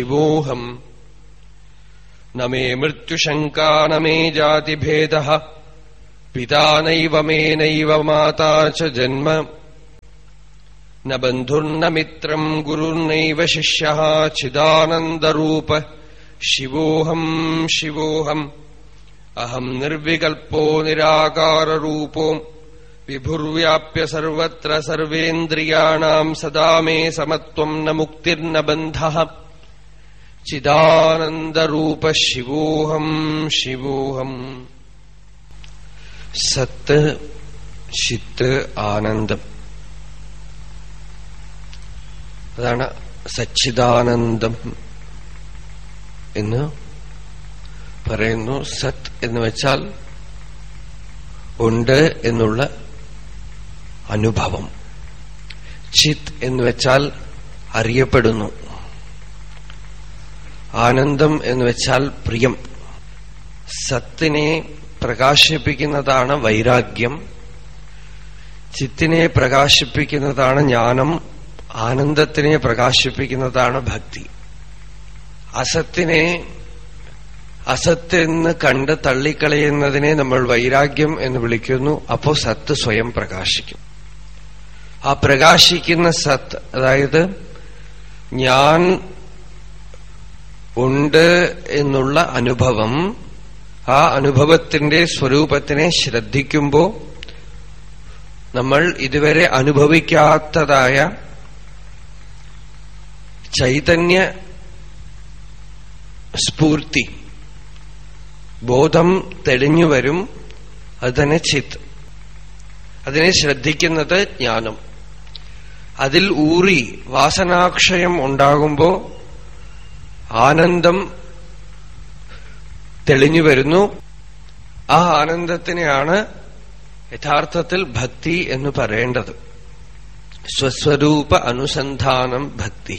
शिवोऽहम् न मे मृत्युशङ्का न मे जातिभेदः पिता नैव मे नैव माता च जन्म न बन्धुर्न मित्रम् गुरुर्नैव शिष्यः चिदानन्दरूप शिवोऽहम् शिवोऽहम् अहम् निर्विकल्पो निराकाररूपो विभुर्व्याप्य सर्वत्र सर्वेन्द्रियाणाम् सदा मे समत्वम् न मुक्तिर्न बन्धः ചിദാനന്ദരൂപ ശിവോഹം ശിവോഹം സത്ത് ചിത്ത് ആനന്ദം അതാണ് സച്ചിദാനന്ദം എന്ന് പറയുന്നു സത് എന്ന് വെച്ചാൽ ഉണ്ട് എന്നുള്ള അനുഭവം ചിത് എന്ന് വെച്ചാൽ അറിയപ്പെടുന്നു ആനന്ദം എന്ന് വെച്ചാൽ പ്രിയം സത്തിനെ പ്രകാശിപ്പിക്കുന്നതാണ് വൈരാഗ്യം ചിത്തിനെ പ്രകാശിപ്പിക്കുന്നതാണ് ജ്ഞാനം ആനന്ദത്തിനെ പ്രകാശിപ്പിക്കുന്നതാണ് ഭക്തി അസത്തിനെ അസത്തെന്ന് കണ്ട് തള്ളിക്കളയുന്നതിനെ നമ്മൾ വൈരാഗ്യം എന്ന് വിളിക്കുന്നു അപ്പോ സത്ത് സ്വയം പ്രകാശിക്കും ആ പ്രകാശിക്കുന്ന സത്ത് അതായത് ഞാൻ ഉണ്ട് എന്നുള്ള അനുഭവം ആ അനുഭവത്തിന്റെ സ്വരൂപത്തിനെ ശ്രദ്ധിക്കുമ്പോൾ നമ്മൾ ഇതുവരെ അനുഭവിക്കാത്തതായ ചൈതന്യ സ്ഫൂർത്തി ബോധം തെളിഞ്ഞു വരും അത് തന്നെ ചിത്ത് അതിനെ ശ്രദ്ധിക്കുന്നത് ജ്ഞാനം അതിൽ ഊറി വാസനാക്ഷയം ഉണ്ടാകുമ്പോ ആനന്ദം തെളിഞ്ഞു വരുന്നു ആ ആനന്ദത്തിനെയാണ് യഥാർത്ഥത്തിൽ ഭക്തി എന്ന് പറയേണ്ടത് സ്വസ്വരൂപ അനുസന്ധാനം ഭക്തി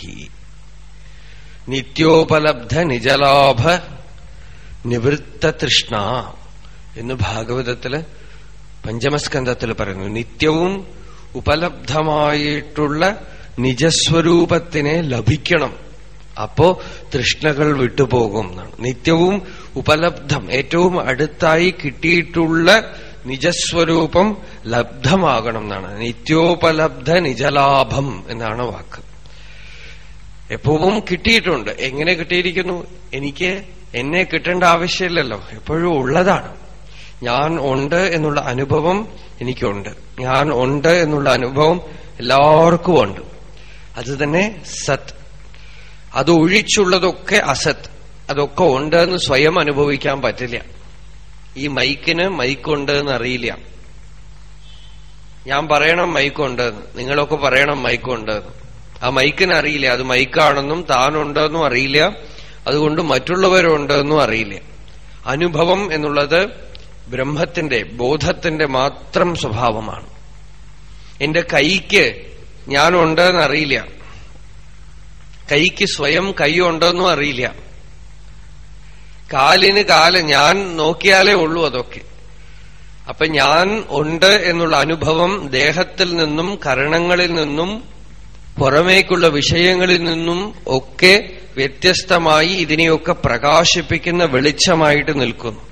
നിത്യോപലബ്ധ നിജലാഭ നിവൃത്ത തൃഷ്ണ എന്ന് ഭാഗവതത്തില് പഞ്ചമസ്കന്ധത്തിൽ പറയുന്നു നിത്യവും ഉപലബ്ധമായിട്ടുള്ള നിജസ്വരൂപത്തിനെ ലഭിക്കണം അപ്പോ തൃഷ്ണകൾ വിട്ടുപോകും എന്നാണ് നിത്യവും ഉപലബ്ധം ഏറ്റവും അടുത്തായി കിട്ടിയിട്ടുള്ള നിജസ്വരൂപം ലബ്ധമാകണം എന്നാണ് നിത്യോപലബ്ധ നിജലാഭം എന്നാണ് വാക്ക് എപ്പോഴും കിട്ടിയിട്ടുണ്ട് എങ്ങനെ കിട്ടിയിരിക്കുന്നു എനിക്ക് എന്നെ കിട്ടേണ്ട ആവശ്യമില്ലല്ലോ എപ്പോഴും ഉള്ളതാണ് ഞാൻ ഉണ്ട് എന്നുള്ള അനുഭവം എനിക്കുണ്ട് ഞാൻ ഉണ്ട് എന്നുള്ള അനുഭവം എല്ലാവർക്കും ഉണ്ട് അത് തന്നെ സത് അത് ഒഴിച്ചുള്ളതൊക്കെ അസത്ത് അതൊക്കെ ഉണ്ട് എന്ന് സ്വയം അനുഭവിക്കാൻ പറ്റില്ല ഈ മൈക്കിന് മൈക്കുണ്ട് എന്ന് അറിയില്ല ഞാൻ പറയണം മൈക്കുണ്ടെന്ന് നിങ്ങളൊക്കെ പറയണം മൈക്കുണ്ടെന്ന് ആ മൈക്കിന് അറിയില്ല അത് മൈക്കാണെന്നും താനുണ്ടെന്നും അറിയില്ല അതുകൊണ്ട് മറ്റുള്ളവരുണ്ടെന്നും അറിയില്ല അനുഭവം എന്നുള്ളത് ബ്രഹ്മത്തിന്റെ ബോധത്തിന്റെ മാത്രം സ്വഭാവമാണ് എന്റെ കൈക്ക് ഞാനുണ്ടെന്ന് അറിയില്ല കൈക്ക് സ്വയം കൈയുണ്ടെന്നും അറിയില്ല കാലിന് കാല് ഞാൻ നോക്കിയാലേ ഉള്ളൂ അതൊക്കെ അപ്പൊ ഞാൻ ഉണ്ട് എന്നുള്ള അനുഭവം ദേഹത്തിൽ നിന്നും കരണങ്ങളിൽ നിന്നും പുറമേക്കുള്ള വിഷയങ്ങളിൽ നിന്നും ഒക്കെ വ്യത്യസ്തമായി ഇതിനെയൊക്കെ പ്രകാശിപ്പിക്കുന്ന വെളിച്ചമായിട്ട് നിൽക്കുന്നു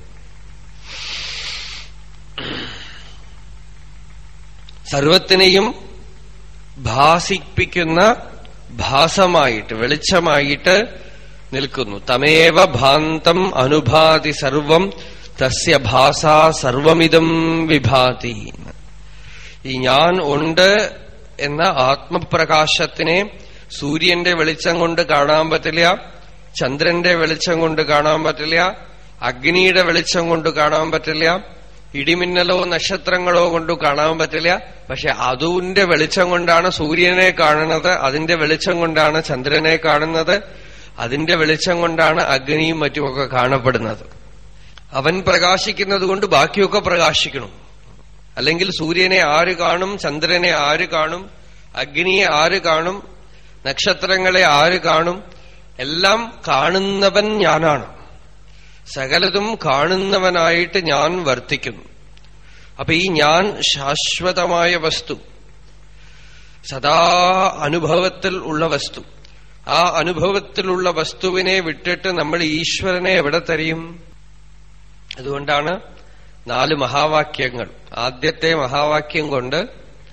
സർവത്തിനെയും ഭാസിപ്പിക്കുന്ന ഭാസമായിട്ട് വെളിച്ചമായിട്ട് നിൽക്കുന്നു തമേവ ഭാന്തം അനുഭാതി സർവം തസ്യ ഭാസ സർവമിതം വിഭാതി ഈ ഞാൻ ഉണ്ട് എന്ന ആത്മപ്രകാശത്തിനെ സൂര്യന്റെ വെളിച്ചം കൊണ്ട് കാണാൻ പറ്റില്ല ചന്ദ്രന്റെ വെളിച്ചം കൊണ്ട് കാണാൻ പറ്റില്ല അഗ്നിയുടെ വെളിച്ചം കൊണ്ട് കാണാൻ പറ്റില്ല ഇടിമിന്നലോ നക്ഷത്രങ്ങളോ കൊണ്ട് കാണാൻ പറ്റില്ല പക്ഷെ അതുവിന്റെ വെളിച്ചം കൊണ്ടാണ് സൂര്യനെ കാണുന്നത് അതിന്റെ വെളിച്ചം കൊണ്ടാണ് ചന്ദ്രനെ കാണുന്നത് അതിന്റെ വെളിച്ചം കൊണ്ടാണ് അഗ്നിയും മറ്റുമൊക്കെ കാണപ്പെടുന്നത് അവൻ പ്രകാശിക്കുന്നത് കൊണ്ട് ബാക്കിയൊക്കെ പ്രകാശിക്കണം അല്ലെങ്കിൽ സൂര്യനെ ആര് കാണും ചന്ദ്രനെ ആര് കാണും അഗ്നിയെ ആര് കാണും നക്ഷത്രങ്ങളെ ആര് കാണും എല്ലാം കാണുന്നവൻ ഞാനാണ് സകലതും കാണുന്നവനായിട്ട് ഞാൻ വർത്തിക്കുന്നു അപ്പൊ ഈ ഞാൻ ശാശ്വതമായ വസ്തു സദാ അനുഭവത്തിൽ ഉള്ള വസ്തു ആ അനുഭവത്തിലുള്ള വസ്തുവിനെ വിട്ടിട്ട് നമ്മൾ ഈശ്വരനെ എവിടെ തരിയും അതുകൊണ്ടാണ് നാല് മഹാവാക്യങ്ങൾ ആദ്യത്തെ മഹാവാക്യം കൊണ്ട്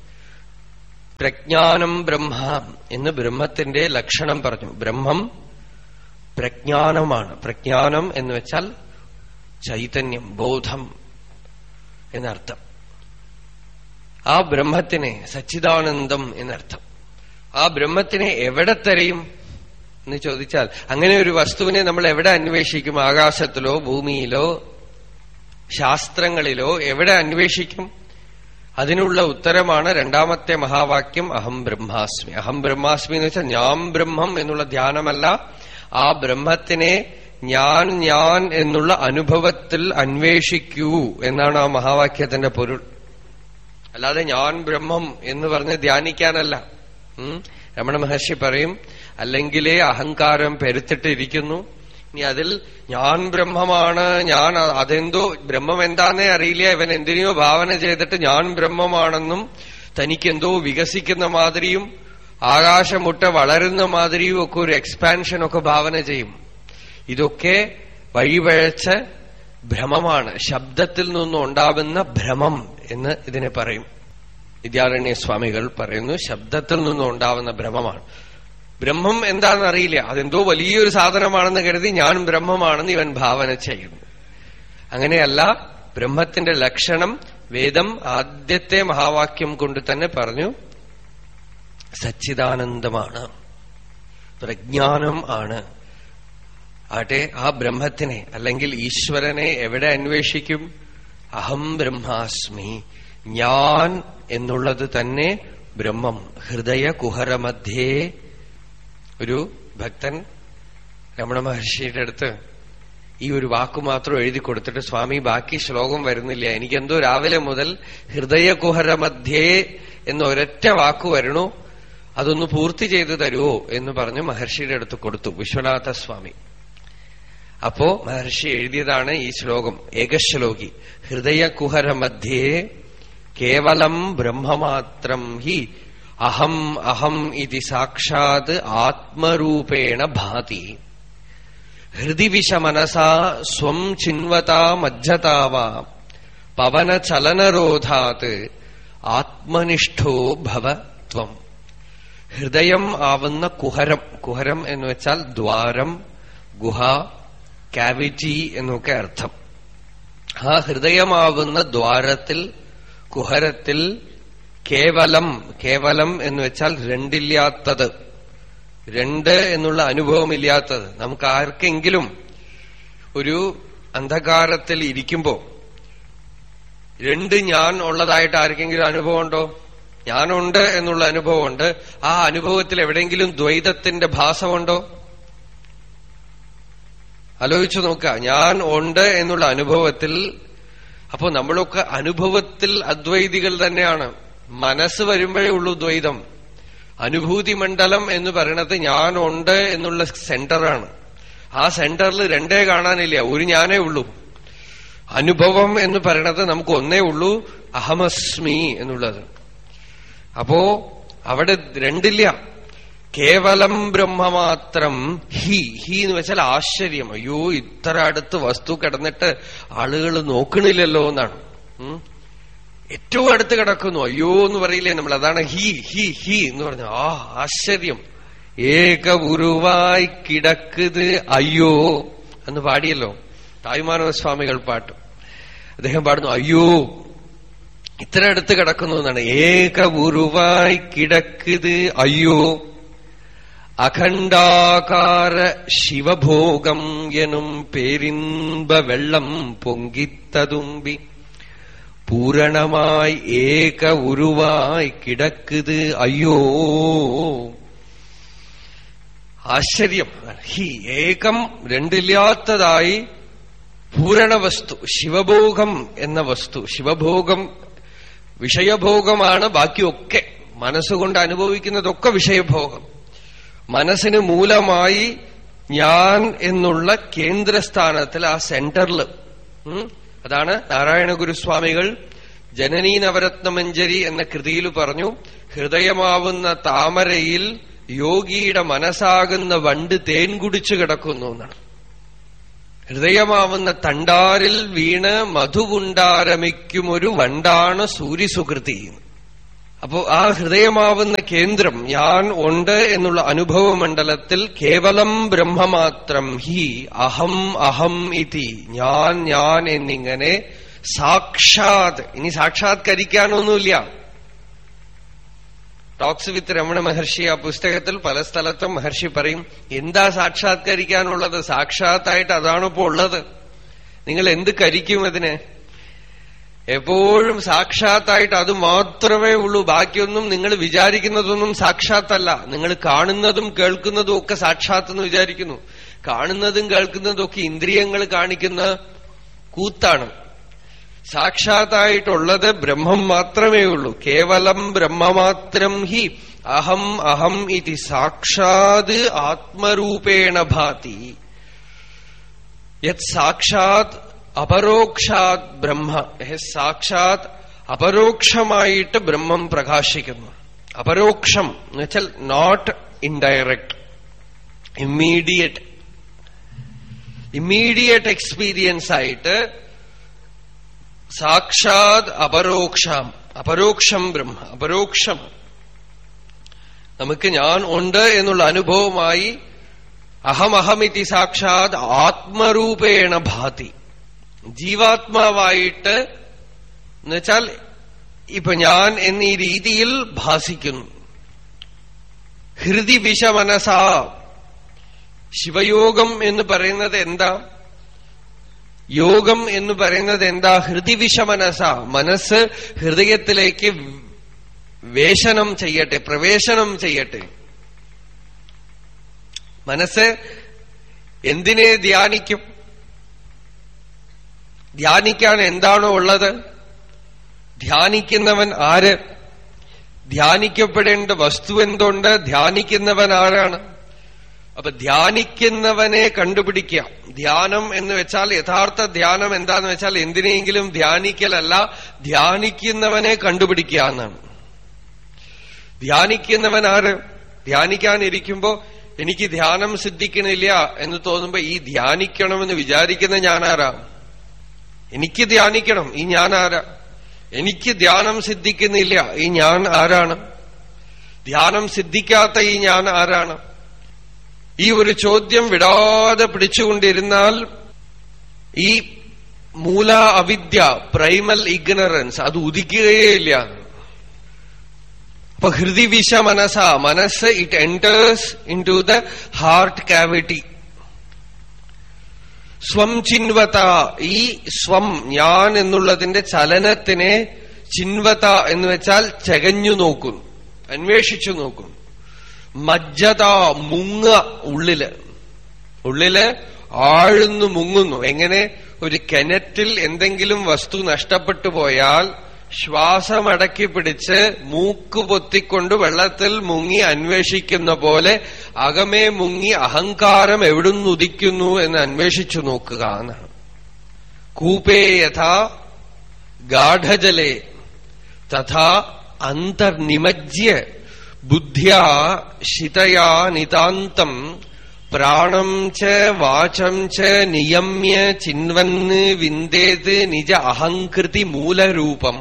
പ്രജ്ഞാനം ബ്രഹ്മ എന്ന് ബ്രഹ്മത്തിന്റെ ലക്ഷണം പറഞ്ഞു ബ്രഹ്മം പ്രജ്ഞാനമാണ് പ്രജ്ഞാനം എന്ന് വെച്ചാൽ ചൈതന്യം ബോധം എന്നർത്ഥം ആ ബ്രഹ്മത്തിനെ സച്ചിദാനന്ദം എന്നർത്ഥം ആ ബ്രഹ്മത്തിനെ എവിടെ തെരയും എന്ന് ചോദിച്ചാൽ അങ്ങനെ ഒരു വസ്തുവിനെ നമ്മൾ എവിടെ അന്വേഷിക്കും ആകാശത്തിലോ ഭൂമിയിലോ ശാസ്ത്രങ്ങളിലോ എവിടെ അന്വേഷിക്കും അതിനുള്ള ഉത്തരമാണ് രണ്ടാമത്തെ മഹാവാക്യം അഹം ബ്രഹ്മാസ്മി അഹം ബ്രഹ്മാസ്മി എന്ന് വെച്ചാൽ ഞാൻ ബ്രഹ്മം എന്നുള്ള ധ്യാനമല്ല ആ ബ്രഹ്മത്തിനെ ഞാൻ ഞാൻ എന്നുള്ള അനുഭവത്തിൽ അന്വേഷിക്കൂ എന്നാണ് ആ മഹാവാക്യത്തിന്റെ പൊരുൾ അല്ലാതെ ഞാൻ ബ്രഹ്മം എന്ന് പറഞ്ഞ് ധ്യാനിക്കാനല്ല ഉം. രമണ മഹർഷി പറയും അല്ലെങ്കിലേ അഹങ്കാരം പെരുത്തിട്ടിരിക്കുന്നു ഇനി അതിൽ ഞാൻ ബ്രഹ്മമാണ് ഞാൻ അ- അതെന്തോ ബ്രഹ്മം എന്താന്നേ അറിയില്ല ഇവൻ എന്തിനെയോ ഭാവന ചെയ്തിട്ട് ഞാൻ ബ്രഹ്മമാണെന്നും തനിക്കെന്തോ വികസിക്കുന്ന മാതിരിയും ആകാശമുട്ട വളരുന്ന മാതിരിയും ഒക്കെ ഒരു എക്സ്പാൻഷൻ ഒക്കെ ഭാവന ചെയ്യും ഇതൊക്കെ വഴിവഴച്ച ഭ്രമമാണ് ശബ്ദത്തിൽ നിന്നും ഉണ്ടാവുന്ന ഭ്രമം എന്ന് ഇതിനെ പറയും വിദ്യാരണ്യ സ്വാമികൾ പറയുന്നു ശബ്ദത്തിൽ നിന്നും ഉണ്ടാവുന്ന ഭ്രമമാണ് ബ്രഹ്മം എന്താണെന്ന് അറിയില്ല അതെന്തോ വലിയൊരു സാധനമാണെന്ന് കരുതി ഞാൻ ബ്രഹ്മമാണെന്ന് ഇവൻ ഭാവന ചെയ്യുന്നു അങ്ങനെയല്ല ബ്രഹ്മത്തിന്റെ ലക്ഷണം വേദം ആദ്യത്തെ മഹാവാക്യം കൊണ്ട് തന്നെ പറഞ്ഞു സച്ചിദാനന്ദമാണ് പ്രജ്ഞാനം ആണ് ആട്ടെ ആ ബ്രഹ്മത്തിനെ അല്ലെങ്കിൽ ഈശ്വരനെ എവിടെ അന്വേഷിക്കും അഹം ബ്രഹ്മാസ്മി ഞാൻ എന്നുള്ളത് തന്നെ ബ്രഹ്മം ഹൃദയ കുഹരമധ്യേ ഒരു ഭക്തൻ രമണ മഹർഷിയുടെ അടുത്ത് ഈ ഒരു വാക്കു മാത്രം എഴുതി കൊടുത്തിട്ട് സ്വാമി ബാക്കി ശ്ലോകം വരുന്നില്ല എനിക്കെന്തോ രാവിലെ മുതൽ ഹൃദയകുഹര മധ്യേ എന്ന ഒരൊറ്റ വാക്കു വരണു അതൊന്ന് പൂർത്തി ചെയ്തു തരുമോ എന്ന് പറഞ്ഞ് മഹർഷിയുടെ അടുത്ത് കൊടുത്തു വിശ്വനാഥ സ്വാമി അപ്പോ മഹർഷി എഴുതിയതാണ് ഈ ശ്ലോകം ഏകശ്ലോകി ഹൃദയകുഹര മധ്യേ കേവലം ബ്രഹ്മമാത്രം ഹി അഹം അഹം ഇതി സാക്ഷാത് ആത്മരൂപേണ ഭാതി ഹൃദി വിഷമനസാ സ്വം ചിൻവതാ മജ്ജതാവാ പവനചലനരോധാത് ആത്മനിഷ്ഠോ ഭവ ത്വം ഹൃദയം ആവുന്ന കുഹരം കുഹരം എന്ന് വെച്ചാൽ ദ്വാരം ഗുഹ കാവിറ്റി എന്നൊക്കെ അർത്ഥം ആ ഹൃദയമാവുന്ന ദ്വാരത്തിൽ കുഹരത്തിൽ കേവലം കേവലം എന്ന് വെച്ചാൽ രണ്ടില്ലാത്തത് രണ്ട് എന്നുള്ള അനുഭവമില്ലാത്തത് നമുക്ക് ആർക്കെങ്കിലും ഒരു അന്ധകാരത്തിൽ ഇരിക്കുമ്പോ രണ്ട് ഞാൻ ഉള്ളതായിട്ട് ആർക്കെങ്കിലും അനുഭവമുണ്ടോ ഞാനുണ്ട് എന്നുള്ള അനുഭവമുണ്ട് ആ അനുഭവത്തിൽ എവിടെയെങ്കിലും ദ്വൈതത്തിന്റെ ഭാസമുണ്ടോ ആലോചിച്ചു നോക്കുക ഞാൻ ഉണ്ട് എന്നുള്ള അനുഭവത്തിൽ അപ്പോ നമ്മളൊക്കെ അനുഭവത്തിൽ അദ്വൈതികൾ തന്നെയാണ് മനസ്സ് വരുമ്പോഴേ ഉള്ളൂ ദ്വൈതം അനുഭൂതി മണ്ഡലം എന്ന് പറയുന്നത് ഞാനുണ്ട് എന്നുള്ള സെന്ററാണ് ആ സെന്ററിൽ രണ്ടേ കാണാനില്ല ഒരു ഞാനേ ഉള്ളൂ അനുഭവം എന്ന് പറയണത് നമുക്ക് ഒന്നേ ഉള്ളൂ അഹമസ്മി എന്നുള്ളത് അപ്പോ അവിടെ രണ്ടില്ല കേവലം ബ്രഹ്മമാത്രം ഹി ഹി എന്ന് വെച്ചാൽ ആശ്ചര്യം അയ്യോ ഇത്ര അടുത്ത് വസ്തു കിടന്നിട്ട് ആളുകൾ നോക്കണില്ലല്ലോ എന്നാണ് ഉം. ഏറ്റവും അടുത്ത് കിടക്കുന്നു അയ്യോ എന്ന് പറയില്ലേ നമ്മൾ അതാണ് ഹി ഹി ഹി എന്ന് പറഞ്ഞു ആ ആശ്ചര്യം ഏക ഉരുവായി കിടക്കുത് അയ്യോ എന്ന് പാടിയല്ലോ തായ്മാനവ സ്വാമികൾ പാട്ട് അദ്ദേഹം പാടുന്നു അയ്യോ ഇത്ര അടുത്ത് കിടക്കുന്നു എന്നാണ് ഏക ഉരുവായി കിടക്കുത് അയ്യോ അഖണ്ഡാകാര ശിവഭോഗം എനും പേരിൻപ വെള്ളം പൊങ്കിത്തതുമ്പി പൂരണമായി ഏക ഉരുവായി കിടക്കുത് അയ്യോ ആശ്ചര്യം ഹി ഏകം രണ്ടില്ലാത്തതായി പൂരണ വസ്തു ശിവഭോഗം എന്ന വസ്തു ശിവഭോഗം വിഷയഭോഗമാണ് ബാക്കിയൊക്കെ മനസ്സുകൊണ്ട് അനുഭവിക്കുന്നതൊക്കെ വിഷയഭോഗം മനസ്സിന് മൂലമായി ഞാൻ എന്നുള്ള കേന്ദ്രസ്ഥാനത്തിൽ ആ സെന്ററിൽ അതാണ് നാരായണ ഗുരുസ്വാമികൾ ജനനീ നവരത്നമഞ്ജരി എന്ന കൃതിയിൽ പറഞ്ഞു ഹൃദയമാവുന്ന താമരയിൽ യോഗിയുടെ മനസ്സാകുന്ന വണ്ട് തേൻ കുടിച്ചു കിടക്കുന്നു എന്നാണ് ഹൃദയമാവുന്ന തണ്ടാരിൽ വീണ് മധുവുണ്ടാരമിക്കുമൊരു വണ്ടാണ് സൂര്യസുകൃതി അപ്പോ ആ ഹൃദയമാവുന്ന കേന്ദ്രം ഞാൻ ഉണ്ട് എന്നുള്ള അനുഭവമണ്ഡലത്തിൽ കേവലം ബ്രഹ്മമാത്രം ഹി അഹം അഹം ഇതി ഞാൻ ഞാൻ എന്നിങ്ങനെ സാക്ഷാത് ഇനി സാക്ഷാത്കരിക്കാനൊന്നുമില്ല ടോക്സ് വിത്ത് രമണ മഹർഷി ആ പുസ്തകത്തിൽ പല സ്ഥലത്തും മഹർഷി പറയും എന്താ സാക്ഷാത്കരിക്കാനുള്ളത് സാക്ഷാത്തായിട്ട് അതാണ് ഇപ്പോ ഉള്ളത് നിങ്ങൾ എന്ത് കരിക്കും അതിന് എപ്പോഴും സാക്ഷാത്തായിട്ട് അത് മാത്രമേ ഉള്ളൂ ബാക്കിയൊന്നും നിങ്ങൾ വിചാരിക്കുന്നതൊന്നും സാക്ഷാത്തല്ല നിങ്ങൾ കാണുന്നതും കേൾക്കുന്നതും ഒക്കെ സാക്ഷാത്തെന്ന് വിചാരിക്കുന്നു കാണുന്നതും കേൾക്കുന്നതും ഒക്കെ ഇന്ദ്രിയങ്ങൾ കാണിക്കുന്ന കൂത്താണ് സാക്ഷാത്തായിട്ടുള്ളത് ബ്രഹ്മം മാത്രമേ ഉള്ളൂ കേവലം ബ്രഹ്മമാത്രം ഹി അഹം അഹം ഇതി സാക്ഷാത് ആത്മരൂപേണ ഭാതി യത് സാക്ഷാത് അപരോക്ഷാത് ബ്രഹ്മ സാക്ഷാത് അപരോക്ഷമായിട്ട് ബ്രഹ്മം പ്രകാശിക്കുന്നു അപരോക്ഷം എന്ന് വെച്ചാൽ not indirect immediate immediate experience ആയിട്ട് സാക്ഷാത് അപരോക്ഷം അപരോക്ഷം ബ്രഹ്മ അപരോക്ഷം നമുക്ക് ഞാൻ ഉണ്ട് എന്നുള്ള അനുഭവമായി അഹമഹമിതി സാക്ഷാത് ആത്മരൂപേണ ഭാതി ജീവാത്മാവായിട്ട് എന്നുവെച്ചാൽ ഇപ്പൊ ഞാൻ എന്നീ രീതിയിൽ ഭാസിക്കുന്നു ഹൃദി വിഷമനസ ശിവയോഗം എന്ന് പറയുന്നത് എന്താ യോഗം എന്ന് പറയുന്നത് എന്താ ഹൃദിവിഷമനസ മനസ്സ് ഹൃദയത്തിലേക്ക് വേഷനം ചെയ്യട്ടെ പ്രവേശനം ചെയ്യട്ടെ മനസ്സ് എന്തിനെ ധ്യാനിക്കും ധ്യാനിക്കാൻ എന്താണോ ഉള്ളത് ധ്യാനിക്കുന്നവൻ ആര് ധ്യാനിക്കപ്പെടേണ്ട വസ്തു എന്തുണ്ട് ധ്യാനിക്കുന്നവൻ ആരാണ് അപ്പൊ ധ്യാനിക്കുന്നവനെ കണ്ടുപിടിക്കുക ധ്യാനം എന്ന് വെച്ചാൽ യഥാർത്ഥ ധ്യാനം എന്താന്ന് വെച്ചാൽ എന്തിനെങ്കിലും ധ്യാനിക്കലല്ല ധ്യാനിക്കുന്നവനെ കണ്ടുപിടിക്കുക എന്നാണ് ധ്യാനിക്കുന്നവൻ ആര് ധ്യാനിക്കാനിരിക്കുമ്പോ എനിക്ക് ധ്യാനം സിദ്ധിക്കണില്ല എന്ന് തോന്നുമ്പോ ഈ ധ്യാനിക്കണമെന്ന് വിചാരിക്കുന്ന ഞാനാരാ എനിക്ക് ധ്യാനിക്കണം ഈ ഞാൻ ആരാ എനിക്ക് ധ്യാനം സിദ്ധിക്കുന്നില്ല ഈ ഞാൻ ആരാണ് ധ്യാനം സിദ്ധിക്കാത്ത ഈ ഞാൻ ആരാണ് ഈ ഒരു ചോദ്യം വിടാതെ പിടിച്ചുകൊണ്ടിരുന്നാൽ ഈ മൂല അവിദ്യ പ്രൈമൽ ഇഗ്നറൻസ് അത് ഉദിക്കുകയില്ല അപ്പൊ ഹൃദിവിഷ മനസ്സ മനസ്സ് it enters into the heart cavity സ്വം ചിൻവത ഈ സ്വം ഞാൻ എന്നുള്ളതിന്റെ ചലനത്തിനെ ചിൻവത എന്ന് വെച്ചാൽ ചകഞ്ഞു നോക്കുന്നു അന്വേഷിച്ചു നോക്കുന്നു മജ്ജത മുങ്ങ ഉള്ളില് ഉള്ളില് ആഴ്ന്നു മുങ്ങുന്നു എങ്ങനെ ഒരു കിണറ്റിൽ എന്തെങ്കിലും വസ്തു നഷ്ടപ്പെട്ടു പോയാൽ ശ്വാസമടക്കി പിടിച്ച് മൂക്ക് പൊത്തിക്കൊണ്ട് വെള്ളത്തിൽ മുങ്ങി അന്വേഷിക്കുന്ന പോലെ അകമേ മുങ്ങി അഹങ്കാരം എവിടുന്നുദിക്കുന്നു എന്ന് അന്വേഷിച്ചു നോക്കുക എന്നാണ് കൂപേ യഥാ ഗാഠജലേ തഥാ അന്തർനിമജ്യ ബുദ്ധ്യാ ശിതയാ നിതാന്തം പ്രാണം ച വാചം ച നിയമ്യ ചിൻവന്ന് വിന്ദേത് നിജ അഹങ്കൃതി മൂലരൂപം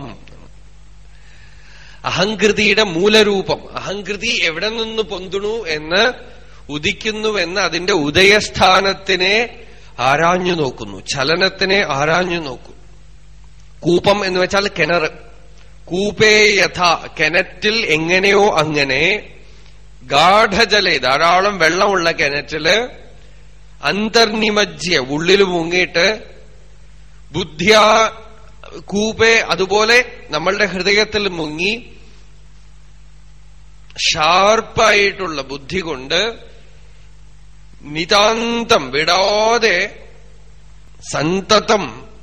അഹങ്കൃതിയുടെ മൂലരൂപം അഹങ്കൃതി എവിടെ നിന്ന് പൊന്തുണു എന്ന് ഉദിക്കുന്നുവെന്ന് അതിന്റെ ഉദയസ്ഥാനത്തിനെ ആരാഞ്ഞു നോക്കുന്നു ചലനത്തിനെ ആരാഞ്ഞു നോക്കും കൂപം എന്ന് വെച്ചാൽ കിണർ കൂപേ യഥ കിണറ്റിൽ എങ്ങനെയോ അങ്ങനെ ഗാഠജലെ ധാരാളം വെള്ളമുള്ള കിണറ്റില് അന്തർനിമജ്യ ഉള്ളിൽ മുങ്ങിയിട്ട് ബുദ്ധിയ കൂപേ അതുപോലെ നമ്മളുടെ ഹൃദയത്തിൽ മുങ്ങി ഷാർപ്പായിട്ടുള്ള ബുദ്ധി കൊണ്ട് നിതാന്തം വിടാതെ സന്തതം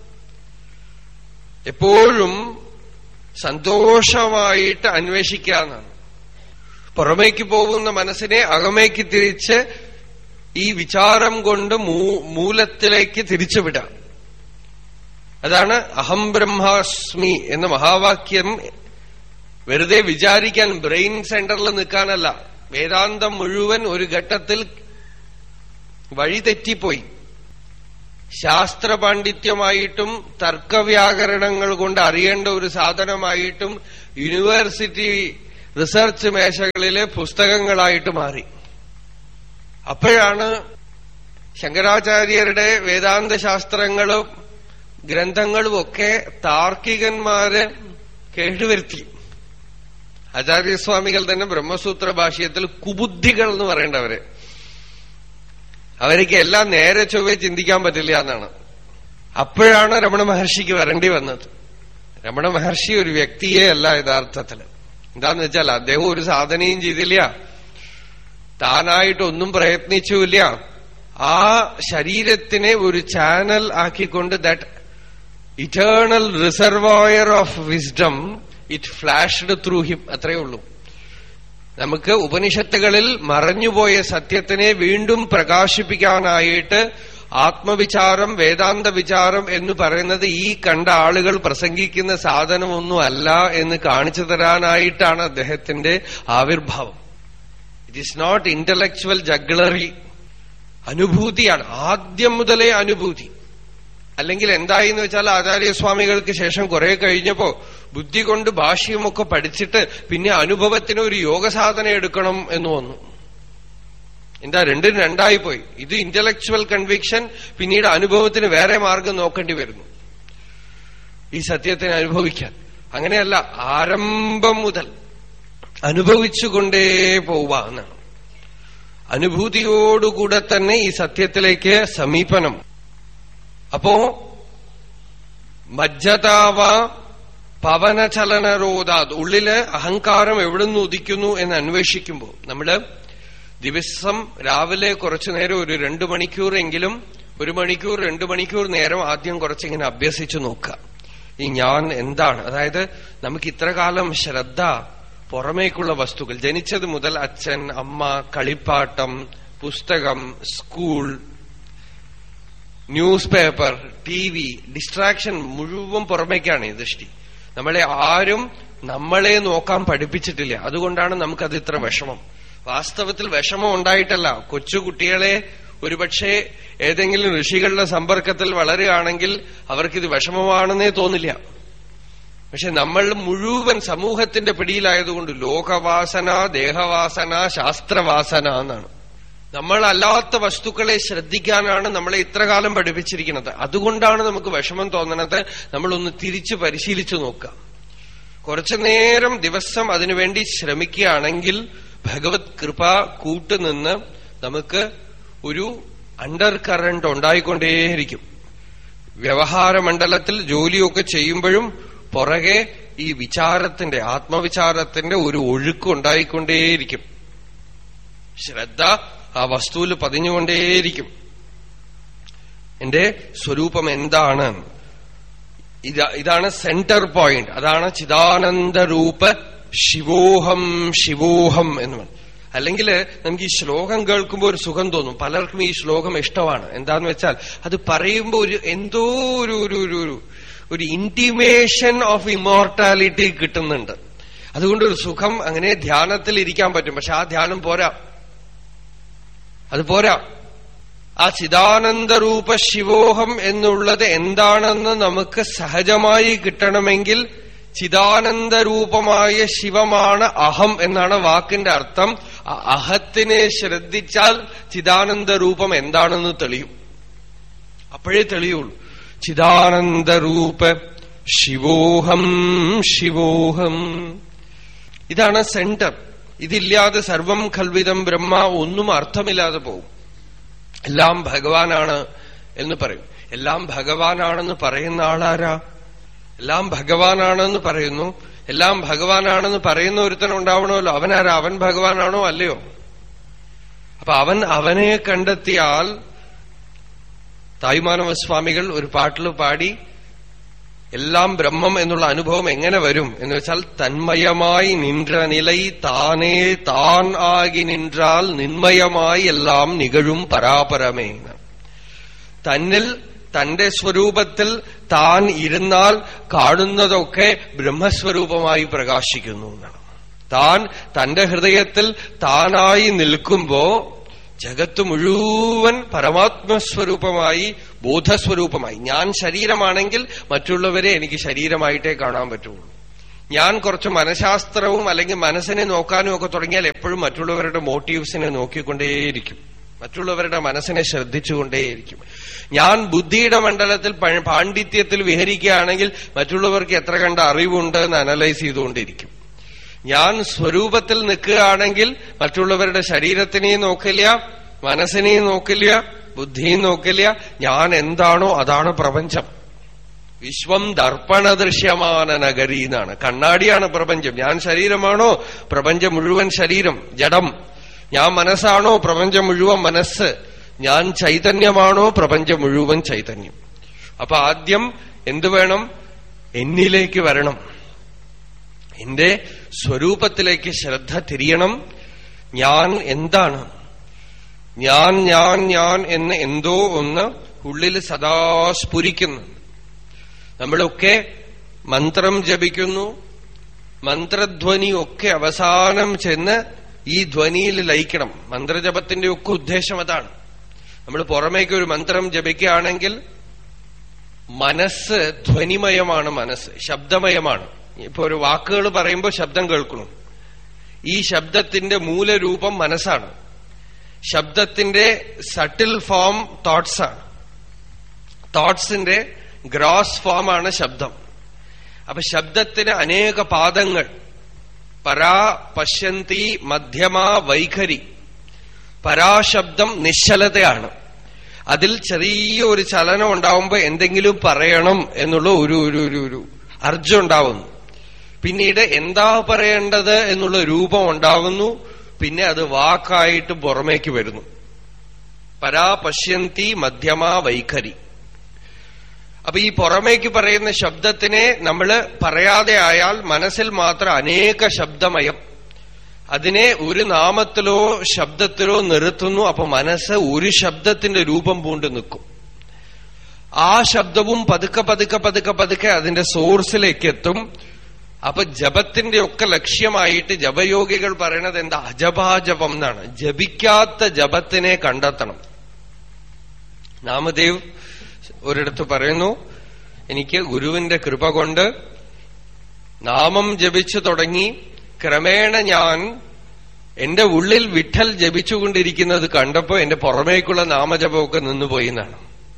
എപ്പോഴും സന്തോഷമായിട്ട് അന്വേഷിക്കാന്നാണ് പുറമേക്ക് പോകുന്ന മനസ്സിനെ അകമേക്ക് തിരിച്ച് ഈ വിചാരം കൊണ്ട് മൂലത്തിലേക്ക് തിരിച്ചുവിടാം അതാണ് അഹം ബ്രഹ്മാസ്മി എന്ന മഹാവാക്യം വെറുതെ വിചാരിക്കാൻ ബ്രെയിൻ സെന്ററിൽ നിൽക്കാനല്ല വേദാന്തം മുഴുവൻ ഒരു ഘട്ടത്തിൽ വഴിതെറ്റിപ്പോയി ശാസ്ത്രപാണ്ഡിത്യമായിട്ടും തർക്കവ്യാകരണങ്ങൾ കൊണ്ട് അറിയേണ്ട ഒരു സാധനമായിട്ടും യൂണിവേഴ്സിറ്റി റിസർച്ച് മേശകളിലെ പുസ്തകങ്ങളായിട്ട് മാറി അപ്പോഴാണ് ശങ്കരാചാര്യരുടെ വേദാന്ത ശാസ്ത്രങ്ങളും ഗ്രന്ഥങ്ങളും ഒക്കെ താർക്കികന്മാര് കേട്ടുവരുത്തി ആചാര്യസ്വാമികൾ തന്നെ ബ്രഹ്മസൂത്ര ഭാഷ്യത്തിൽ കുബുദ്ധികൾ എന്ന് പറയേണ്ടവര് അവർക്ക് എല്ലാം നേരെ ചൊവ്വെ ചിന്തിക്കാൻ പറ്റില്ല എന്നാണ് അപ്പോഴാണ് രമണ മഹർഷിക്ക് വരേണ്ടി വന്നത് രമണ മഹർഷി ഒരു വ്യക്തിയെ അല്ല യഥാർത്ഥത്തില് എന്താന്ന് വെച്ചാൽ അദ്ദേഹം ഒരു സാധനയും ചെയ്തില്ല താനായിട്ടൊന്നും പ്രയത്നിച്ചുമില്ല ആ ശരീരത്തിനെ ഒരു ചാനൽ ആക്കിക്കൊണ്ട് that eternal reservoir of wisdom it flashed through him അത്രയേ ഉള്ളൂ നമുക്ക് ഉപനിഷത്തുകളിൽ മറഞ്ഞുപോയ സത്യത്തിനെ വീണ്ടും പ്രകാശിപ്പിക്കാനായിട്ട് ആത്മവിചാരം വേദാന്ത വിചാരം എന്ന് പറയുന്നത് ഈ കണ്ട ആളുകൾ പ്രസംഗിക്കുന്ന സാധനമൊന്നും അല്ല എന്ന് കാണിച്ചു തരാനായിട്ടാണ് അദ്ദേഹത്തിന്റെ ആവിർഭാവം it is not intellectual jugglery അനുഭൂതിയാണ് ആദ്യം മുതലേ അനുഭൂതി അല്ലെങ്കിൽ എന്തായി എന്ന് വെച്ചാൽ ആചാര്യസ്വാമികൾക്ക് ശേഷം കുറെ കഴിഞ്ഞപ്പോ ബുദ്ധി കൊണ്ട് ഭാഷ്യമൊക്കെ പഠിച്ചിട്ട് പിന്നെ അനുഭവത്തിന് ഒരു യോഗസാധന എടുക്കണം എന്ന് വന്നു എന്താ രണ്ടും രണ്ടായി പോയി ഇത് ഇന്റലക്ച്വൽ കൺവിക്ഷൻ പിന്നീട് അനുഭവത്തിന് വേറെ മാർഗം നോക്കേണ്ടി വരുന്നു ഈ സത്യത്തിനെ അനുഭവിക്കാൻ അങ്ങനെയല്ല ആരംഭം മുതൽ അനുഭവിച്ചുകൊണ്ടേ പോവുക എന്നാണ് അനുഭൂതിയോടുകൂടെ തന്നെ ഈ സത്യത്തിലേക്ക് സമീപനം അപ്പോ മജ്ജതാവ പവനചലനരോധാത് ഉള്ളില് അഹങ്കാരം എവിടുന്ന് ഉദിക്കുന്നു എന്ന് അന്വേഷിക്കുമ്പോൾ നമ്മള് ദിവസം രാവിലെ കുറച്ചു നേരം ഒരു രണ്ടു മണിക്കൂറെങ്കിലും ഒരു മണിക്കൂർ രണ്ടു മണിക്കൂർ നേരം ആദ്യം കുറച്ചിങ്ങനെ അഭ്യസിച്ചു നോക്കുക ഈ ഞാൻ എന്താണ് അതായത് നമുക്ക് ഇത്ര കാലം ശ്രദ്ധ പുറമേക്കുള്ള വസ്തുക്കൾ ജനിച്ചത് മുതൽ അച്ഛൻ അമ്മ കളിപ്പാട്ടം പുസ്തകം school newspaper T V distraction മുഴുവൻ പുറമേക്കാണ് ഈ ദൃഷ്ടി നമ്മളെ ആരും നമ്മളെ നോക്കാൻ പഠിപ്പിച്ചിട്ടില്ല അതുകൊണ്ടാണ് നമുക്കത് ഇത്ര വിഷമം വാസ്തവത്തിൽ വിഷമം ഉണ്ടായിട്ടല്ല കൊച്ചുകുട്ടികളെ ഒരുപക്ഷെ ഏതെങ്കിലും ഋഷികളുടെ സമ്പർക്കത്തിൽ വളരുകയാണെങ്കിൽ അവർക്കിത് വിഷമമാണെന്നേ തോന്നില്ല പക്ഷെ നമ്മൾ മുഴുവൻ സമൂഹത്തിന്റെ പിടിയിലായതുകൊണ്ട് ലോകവാസന ദേഹവാസന ശാസ്ത്രവാസന എന്നാണ് നമ്മളല്ലാത്ത വസ്തുക്കളെ ശ്രദ്ധിക്കാനാണ് നമ്മളെ ഇത്രകാലം പഠിപ്പിച്ചിരിക്കുന്നത് അതുകൊണ്ടാണ് നമുക്ക് വിഷമം തോന്നണത് നമ്മളൊന്ന് തിരിച്ചു പരിശീലിച്ചു നോക്കുക കുറച്ചു നേരം ദിവസം അതിനുവേണ്ടി ശ്രമിക്കുകയാണെങ്കിൽ ഭഗവത് കൃപ കൂട്ടുനിന്ന് നമുക്ക് ഒരു അണ്ടർ കറണ്ട് ഉണ്ടായിക്കൊണ്ടേയിരിക്കും വ്യവഹാര മണ്ഡലത്തിൽ ജോലിയൊക്കെ ചെയ്യുമ്പോഴും പുറകെ ഈ വിചാരത്തിന്റെ ആത്മവിചാരത്തിന്റെ ഒരു ഒഴുക്ക് ഉണ്ടായിക്കൊണ്ടേയിരിക്കും ശ്രദ്ധ ആ വസ്തുവിൽ പതിഞ്ഞുകൊണ്ടേയിരിക്കും എന്റെ സ്വരൂപം എന്താണ് ഇതാണ് സെന്റർ പോയിന്റ് അതാണ് ചിദാനന്ദരൂപ ശിവോഹം ശിവോഹം എന്ന് പറയും അല്ലെങ്കിൽ നമുക്ക് ഈ ശ്ലോകം കേൾക്കുമ്പോൾ ഒരു സുഖം തോന്നും പലർക്കും ഈ ശ്ലോകം ഇഷ്ടമാണ് എന്താന്ന് വെച്ചാൽ അത് പറയുമ്പോൾ ഒരു എന്തോ ഒരു ഒരു ഒരു ഒരു ഒരു ഇന്റിമേഷൻ ഓഫ് ഇമോർട്ടാലിറ്റി കിട്ടുന്നുണ്ട് അതുകൊണ്ട് ഒരു സുഖം അങ്ങനെ ധ്യാനത്തിൽ ഇരിക്കാൻ പറ്റും പക്ഷെ ആ ധ്യാനം പോരാ അത് പോരാ ആ ചിദാനന്ദരൂപ ശിവോഹം എന്നുള്ളത് എന്താണെന്ന് നമുക്ക് സഹജമായി കിട്ടണമെങ്കിൽ ചിദാനന്ദരൂപമായ ശിവമാണ് അഹം എന്നാണ് വാക്കിന്റെ അർത്ഥം ആ അഹത്തിനെ ശ്രദ്ധിച്ചാൽ ചിദാനന്ദരൂപം എന്താണെന്ന് തെളിയും അപ്പോഴേ തെളിയുള്ളൂ ചിദാനന്ദരൂപ ശിവോഹം ശിവോഹം ഇതാണ് സെന്റർ ഇതില്ലാതെ സർവം കൽവിതം ബ്രഹ്മ ഒന്നും അർത്ഥമില്ലാതെ പോകും എല്ലാം ഭഗവാനാണ് എന്ന് പറയും എല്ലാം ഭഗവാനാണെന്ന് പറയുന്ന ആളാരാ എല്ലാം ഭഗവാനാണെന്ന് പറയുന്നു എല്ലാം ഭഗവാനാണെന്ന് പറയുന്ന ഒരുത്തനുണ്ടാവണമല്ലോ അവനാരാ അവൻ ഭഗവാനാണോ അല്ലയോ അപ്പൊ അവൻ അവനെ കണ്ടെത്തിയാൽ തായ്മാനവ സ്വാമികൾ ഒരു പാട്ടിൽ പാടി എല്ലാം ബ്രഹ്മം എന്നുള്ള അനുഭവം എങ്ങനെ വരും എന്ന് വെച്ചാൽ തന്മയമായി നിன்ற നിലൈ താനേ താൻ ആകി നിன்றாൽ നിന്മയമായി എല്ലാം നികഴും പരാപരമേ തന്നിൽ തന്റെ സ്വരൂപത്തിൽ താൻ ഇരുന്നാൽ കാണുന്നതൊക്കെ ബ്രഹ്മസ്വരൂപമായി പ്രകാശിക്കുന്നു എന്നാണ് താൻ തന്റെ ഹൃദയത്തിൽ താനായി നിൽക്കുമ്പോ ജഗത്ത് മുഴുവൻ പരമാത്മസ്വരൂപമായി ബോധസ്വരൂപമായി ഞാൻ ശരീരമാണെങ്കിൽ മറ്റുള്ളവരെ എനിക്ക് ശരീരമായിട്ടേ കാണാൻ പറ്റുള്ളൂ ഞാൻ കുറച്ച് മനഃശാസ്ത്രവും അല്ലെങ്കിൽ മനസ്സിനെ നോക്കാനും ഒക്കെ തുടങ്ങിയാൽ എപ്പോഴും മറ്റുള്ളവരുടെ മോട്ടീവ്സിനെ നോക്കിക്കൊണ്ടേയിരിക്കും മറ്റുള്ളവരുടെ മനസ്സിനെ ശ്രദ്ധിച്ചുകൊണ്ടേയിരിക്കും ഞാൻ ബുദ്ധിയുടെ മണ്ഡലത്തിൽ പാണ്ഡിത്യത്തിൽ വിഹരിക്കുകയാണെങ്കിൽ മറ്റുള്ളവർക്ക് എത്ര കണ്ട അറിവുണ്ട് എന്ന് അനലൈസ് ചെയ്തുകൊണ്ടിരിക്കും ഞാൻ സ്വരൂപത്തിൽ നിൽക്കുകയാണെങ്കിൽ മറ്റുള്ളവരുടെ ശരീരത്തിനെയും നോക്കില്ല മനസ്സിനെയും നോക്കില്ല ബുദ്ധിയും നോക്കില്ല ഞാൻ എന്താണോ അതാണ് പ്രപഞ്ചം വിശ്വം ദർപ്പണ ദൃശ്യമാന നഗരി എന്നാണ് കണ്ണാടിയാണ് പ്രപഞ്ചം ഞാൻ ശരീരമാണോ പ്രപഞ്ചം മുഴുവൻ ശരീരം ജഡം ഞാൻ മനസ്സാണോ പ്രപഞ്ചം മുഴുവൻ മനസ്സ് ഞാൻ ചൈതന്യമാണോ പ്രപഞ്ചം മുഴുവൻ ചൈതന്യം അപ്പൊ ആദ്യം എന്തു വേണം എന്നിലേക്ക് വരണം എന്റെ സ്വരൂപത്തിലേക്ക് ശ്രദ്ധ തിരിയണം ഞാൻ എന്താണ് ഞാൻ ഞാൻ ഞാൻ എന്ന് എന്തോ ഒന്ന് ഉള്ളിൽ സദാ സ്ഫുരിക്കുന്നു നമ്മളൊക്കെ മന്ത്രം ജപിക്കുന്നു മന്ത്രധ്വനി ഒക്കെ അവസാനം ചെന്ന് ഈ ധ്വനിയിൽ ലയിക്കണം മന്ത്രജപത്തിന്റെ ഒക്കെ ഉദ്ദേശം അതാണ് നമ്മൾ പുറമേക്ക് ഒരു മന്ത്രം ജപിക്കുകയാണെങ്കിൽ മനസ്സ് ധ്വനിമയമാണ് മനസ്സ് ശബ്ദമയമാണ് ഇപ്പൊ ഒരു വാക്കുകൾ പറയുമ്പോൾ ശബ്ദം കേൾക്കണം ഈ ശബ്ദത്തിന്റെ മൂലരൂപം മനസ്സാണ് ശബ്ദത്തിന്റെ സട്ടിൽ ഫോം തോട്ട്സ് ആണ് തോട്ട്സിന്റെ ഗ്രോസ് ഫോമാണ് ശബ്ദം അപ്പൊ ശബ്ദത്തിന് അനേക പാദങ്ങൾ പരാ പശ്യന്തി മധ്യമ വൈഖരി പരാശബ്ദം നിശ്ചലതയാണ് അതിൽ ചെറിയ ഒരു ചലനം ഉണ്ടാവുമ്പോ എന്തെങ്കിലും പറയണം എന്നുള്ള ഒരു ഒരു ഒരു ഒരു അർജം ഉണ്ടാവുന്നു പിന്നീട് എന്താ പറയേണ്ടത് എന്നുള്ള രൂപം ഉണ്ടാവുന്നു പിന്നെ അത് വാക്കായിട്ട് പുറമേക്ക് വരുന്നു പരാ പശ്യന്തി മധ്യമ വൈഖരി അപ്പൊ ഈ പുറമേക്ക് പറയുന്ന ശബ്ദത്തിനെ നമ്മൾ പറയാതെ ആയാൽ മനസ്സിൽ മാത്രം അനേക ശബ്ദമയം അതിനെ ഒരു നാമത്തിലോ ശബ്ദത്തിലോ നിർത്തുന്നു അപ്പൊ മനസ്സ് ഒരു ശബ്ദത്തിന്റെ രൂപം പൂണ്ട് നിൽക്കും ആ ശബ്ദവും പതുക്കെ പതുക്കെ പതുക്കെ പതുക്കെ അതിന്റെ സോഴ്സിലേക്ക് എത്തും അപ്പൊ ജപത്തിന്റെ ഒക്കെ ലക്ഷ്യമായിട്ട് ജപയോഗികൾ പറയണത് എന്താ അജപാജപം എന്നാണ് ജപിക്കാത്ത ജപത്തിനെ കണ്ടെത്തണം നാമദേവ് ഒരിടത്ത് പറയുന്നു എനിക്ക് ഗുരുവിന്റെ കൃപ കൊണ്ട് നാമം ജപിച്ചു തുടങ്ങി ക്രമേണ ഞാൻ എന്റെ ഉള്ളിൽ വിഠൽ ജപിച്ചുകൊണ്ടിരിക്കുന്നത് കണ്ടപ്പോ എന്റെ പുറമേക്കുള്ള നാമജപമൊക്കെ നിന്നുപോയി എന്നാണ്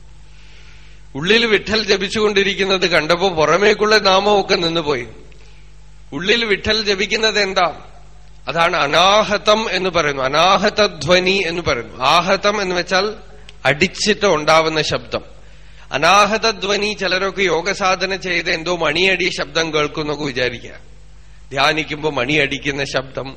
ഉള്ളിൽ വിഠൽ ജപിച്ചുകൊണ്ടിരിക്കുന്നത് കണ്ടപ്പോ പുറമേക്കുള്ള നാമമൊക്കെ നിന്നുപോയി ഉള്ളിൽ വിഠൽ ജപിക്കുന്നത് എന്താ അതാണ് അനാഹതം എന്ന് പറയുന്നു അനാഹതധ്വനി എന്ന് പറയുന്നു ആഹതം എന്ന് വെച്ചാൽ അടിച്ചിട്ട് ഉണ്ടാവുന്ന ശബ്ദം അനാഹതധ്വനി ചിലരൊക്കെ യോഗസാധന ചെയ്ത് എന്തോ മണിയടി ശബ്ദം കേൾക്കുന്നൊക്കെ വിചാരിക്കുക ധ്യാനിക്കുമ്പോ മണിയടിക്കുന്ന ശബ്ദം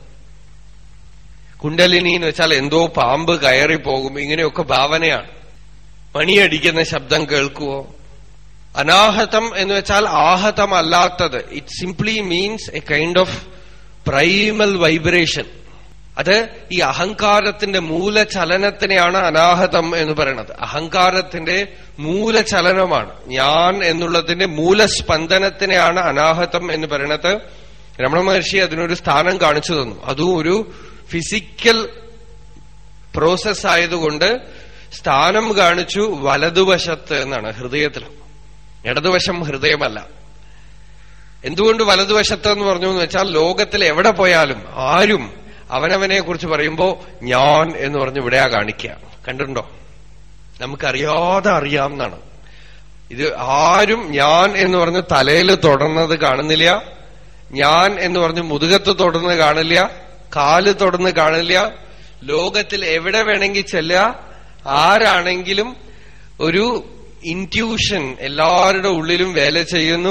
കുണ്ടലിനി എന്ന് വെച്ചാൽ എന്തോ പാമ്പ് കയറി പോകും ഇങ്ങനെയൊക്കെ ഭാവനയാണ് മണിയടിക്കുന്ന ശബ്ദം കേൾക്കുവോ അനാഹതം എന്ന് വെച്ചാൽ ആഹതമല്ലാത്തത് it simply means a kind of primal vibration അത് ഈ അഹങ്കാരത്തിന്റെ മൂലചലനത്തിനെയാണ് അനാഹതം എന്ന് പറയുന്നത് അഹങ്കാരത്തിന്റെ മൂലചലനമാണ് ഞാൻ എന്നുള്ളതിന്റെ മൂലസ്പന്ദനത്തിനെയാണ് അനാഹതം എന്ന് പറയുന്നത് രമണ മഹർഷി അതിനൊരു സ്ഥാനം കാണിച്ചു തന്നു അതും ഒരു ഫിസിക്കൽ പ്രോസസ് ആയതുകൊണ്ട് സ്ഥാനം കാണിച്ചു വലതുവശത്ത് എന്നാണ് ഹൃദയത്തിൽ ഇടതുവശം ഹൃദയമല്ല എന്തുകൊണ്ട് വലതുവശത്ത് എന്ന് പറഞ്ഞു എന്ന് വെച്ചാൽ ലോകത്തിൽ എവിടെ പോയാലും ആരും അവനവനെ കുറിച്ച് പറയുമ്പോ ഞാൻ എന്ന് പറഞ്ഞ് ഇവിടെയാ കാണിക്കുക കണ്ടിട്ടുണ്ടോ നമുക്കറിയാതെ അറിയാം എന്നാണ് ഇത് ആരും ഞാൻ എന്ന് പറഞ്ഞ് തലയിൽ തൊടുന്നത് കാണുന്നില്ല ഞാൻ എന്ന് പറഞ്ഞ് മുതുകത്ത് തൊടുന്നത് കാണില്ല കാല് തൊടുന്ന് കാണില്ല ലോകത്തിൽ എവിടെ വേണമെങ്കിൽ ചെല്ലുക ആരാണെങ്കിലും ഒരു ഇൻറ്റ്യൂഷൻ എല്ലാവരുടെ ഉള്ളിലും വേല ചെയ്യുന്നു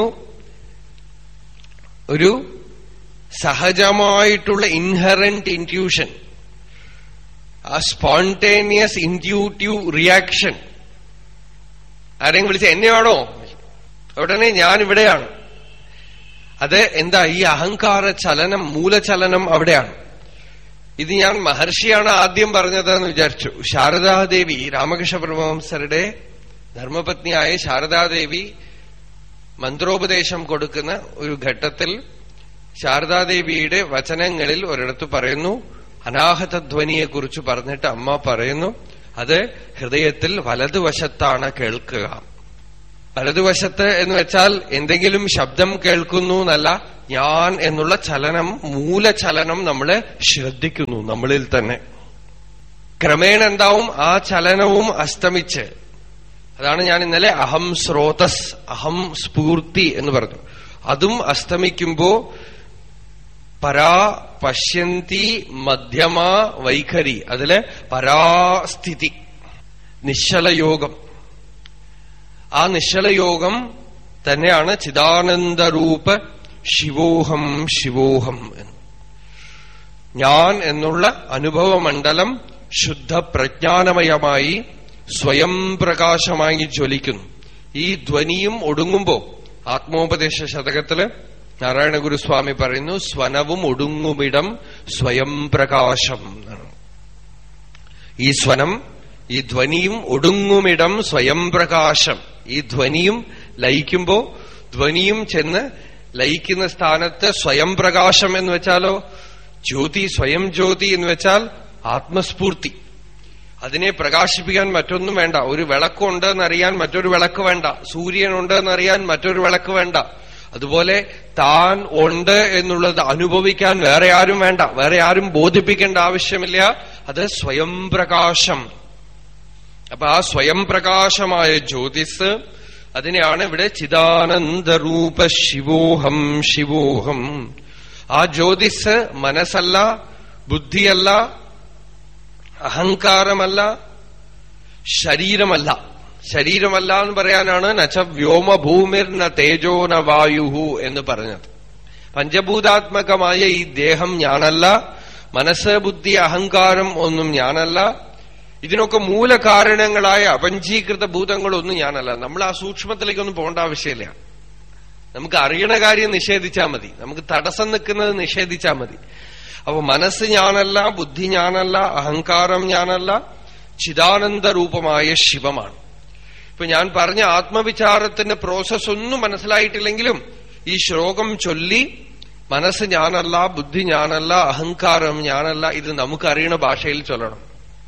ഒരു സഹജമായിട്ടുള്ള ഇൻഹറന്റ് ഇൻറ്റ്യൂഷൻ ആ സ്പോണ്ടേനിയസ് ഇൻറ്റ്യൂട്ടീവ് റിയാക്ഷൻ ആരെയും വിളിച്ച എന്നെയാണോ ഉടനെ ഞാൻ ഇവിടെയാണ് അത് എന്താ ഈ അഹങ്കാര ചലനം മൂലചലനം അവിടെയാണ് ഇത് ഞാൻ മഹർഷിയാണ് ആദ്യം പറഞ്ഞതെന്ന് വിചാരിച്ചു ശാരദാദേവി രാമകൃഷ്ണ പരമഹംസരുടെ ധർമ്മപത്നിയായ ശാരദാദേവി മന്ത്രോപദേശം കൊടുക്കുന്ന ഒരു ഘട്ടത്തിൽ ശാരദാദേവിയുടെ വചനങ്ങളിൽ ഒരിടത്ത് പറയുന്നു അനാഹതധ്വനിയെക്കുറിച്ച് പറഞ്ഞിട്ട് അമ്മ പറയുന്നു അത് ഹൃദയത്തിൽ വലതുവശത്താണ് കേൾക്കുക വലതുവശത്ത് എന്ന് വെച്ചാൽ എന്തെങ്കിലും ശബ്ദം കേൾക്കുന്നു എന്നല്ല ഞാൻ എന്നുള്ള ചലനം മൂലചലനം നമ്മള് ശ്രദ്ധിക്കുന്നു നമ്മളിൽ തന്നെ ക്രമേണ എന്താവും ആ ചലനവും അസ്തമിച്ച് അതാണ് ഞാൻ ഇന്നലെ അഹം സ്രോതസ് അഹം സ്ഫൂർത്തി എന്ന് പറഞ്ഞു അതും അസ്തമിക്കുമ്പോ പരാ പശ്യന്തി മധ്യമ വൈഖരി അതില് പരാസ്ഥിതി നിശ്ചലയോഗം ആ നിശ്ചലയോഗം തന്നെയാണ് ചിദാനന്ദരൂപ ശിവോഹം ശിവോഹം എന്ന് ഞാൻ എന്നുള്ള അനുഭവമണ്ഡലം ശുദ്ധ പ്രജ്ഞാനമയമായി സ്വയം പ്രകാശമായി ജ്വലിക്കുന്നു ഈ ധ്വനിയും ഒടുങ്ങുമ്പോ ആത്മോപദേശ ശതകത്തില് നാരായണ ഗുരുസ്വാമി പറയുന്നു സ്വനവും ഒടുങ്ങുമിടം സ്വയം പ്രകാശം എന്നാണ് ഈ സ്വനം ഈ ധ്വനിയും ഒടുങ്ങുമിടം സ്വയം പ്രകാശം ഈ ധ്വനിയും ലയിക്കുമ്പോ ധ്വനിയും ചെന്ന് ലയിക്കുന്ന സ്ഥാനത്ത് സ്വയം പ്രകാശം എന്ന് വെച്ചാലോ ജ്യോതി സ്വയം ജ്യോതി എന്ന് വെച്ചാൽ ആത്മസ്ഫൂർത്തി അതിനെ പ്രകാശിപ്പിക്കാൻ മറ്റൊന്നും വേണ്ട ഒരു വിളക്കുണ്ടെന്നറിയാൻ മറ്റൊരു വിളക്ക് വേണ്ട സൂര്യനുണ്ടെന്നറിയാൻ മറ്റൊരു വിളക്ക് വേണ്ട അതുപോലെ താൻ ഉണ്ട് എന്നുള്ളത് അനുഭവിക്കാൻ വേറെ ആരും വേണ്ട വേറെ ആരും ബോധിപ്പിക്കേണ്ട ആവശ്യമില്ല അത് സ്വയം പ്രകാശം അപ്പൊ ആ സ്വയം പ്രകാശമായ ജ്യോതിസ് അതിനെയാണ് ഇവിടെ ചിദാനന്ദരൂപ ശിവോഹം ശിവോഹം ആ ജ്യോതിസ് മനസ്സല്ല ബുദ്ധിയല്ല അഹങ്കാരമല്ല ശരീരമല്ല ശരീരമല്ല എന്ന് പറയാനാണ് നച്ച വ്യോമഭൂമിർ ന തേജോ ന വായുഹു എന്ന് പറഞ്ഞത് പഞ്ചഭൂതാത്മകമായ ഈ ദേഹം ഞാനല്ല മനസ്സ് ബുദ്ധി അഹങ്കാരം ഒന്നും ഞാനല്ല ഇതിനൊക്കെ മൂലകാരണങ്ങളായ അപഞ്ചീകൃത ഭൂതങ്ങളൊന്നും ഞാനല്ല നമ്മൾ ആ സൂക്ഷ്മത്തിലേക്കൊന്നും പോകേണ്ട ആവശ്യമില്ല നമുക്ക് അറിയണ കാര്യം നിഷേധിച്ചാൽ മതി നമുക്ക് തടസ്സം നിൽക്കുന്നത് നിഷേധിച്ചാൽ മതി അപ്പൊ മനസ്സ് ഞാനല്ല ബുദ്ധി ഞാനല്ല അഹങ്കാരം ഞാനല്ല ചിദാനന്ദ രൂപമായ ശിവമാണ് ഇപ്പൊ ഞാൻ പറഞ്ഞ ആത്മവിചാരത്തിന്റെ പ്രോസസ് ഒന്നും മനസ്സിലായിട്ടില്ലെങ്കിലും ഈ ശ്ലോകം ചൊല്ലി മനസ്സ് ഞാനല്ല ബുദ്ധി ഞാനല്ല അഹങ്കാരം ഞാനല്ല ഇത് നമുക്കറിയണ ഭാഷയിൽ ചൊല്ലണം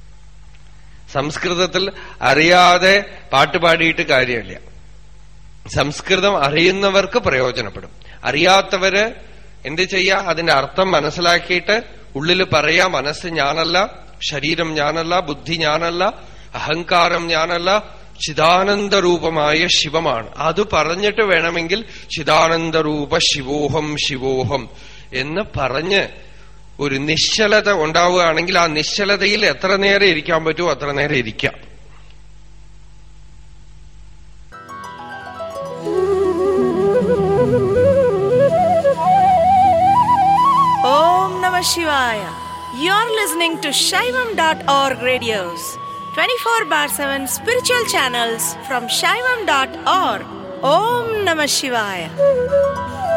സംസ്കൃതത്തിൽ അറിയാതെ പാട്ടുപാടിയിട്ട് കാര്യമില്ല സംസ്കൃതം അറിയുന്നവർക്ക് പ്രയോജനപ്പെടും അറിയാത്തവര് എന്ത് ചെയ്യാ അതിന്റെ അർത്ഥം മനസ്സിലാക്കിയിട്ട് ഉള്ളിൽ പറയാ മനസ്സ് ഞാനല്ല ശരീരം ഞാനല്ല ബുദ്ധി ഞാനല്ല അഹങ്കാരം ഞാനല്ല ചിദാനന്ദരൂപമായ ശിവമാണ് അത് പറഞ്ഞിട്ട് വേണമെങ്കിൽ ചിദാനന്ദരൂപ ശിവോഹം ശിവോഹം എന്ന് പറഞ്ഞ് ഒരു നിശ്ചലത ഉണ്ടാവുകയാണെങ്കിൽ ആ നിശ്ചലതയിൽ എത്ര നേരം ഇരിക്കാൻ പറ്റുമോ അത്ര നേരം ഇരിക്കാം Om Namah Shivaya. You're listening to Shaivam.org radios, 24 bar 7 spiritual channels from Shaivam.org. Om Namah Shivaya.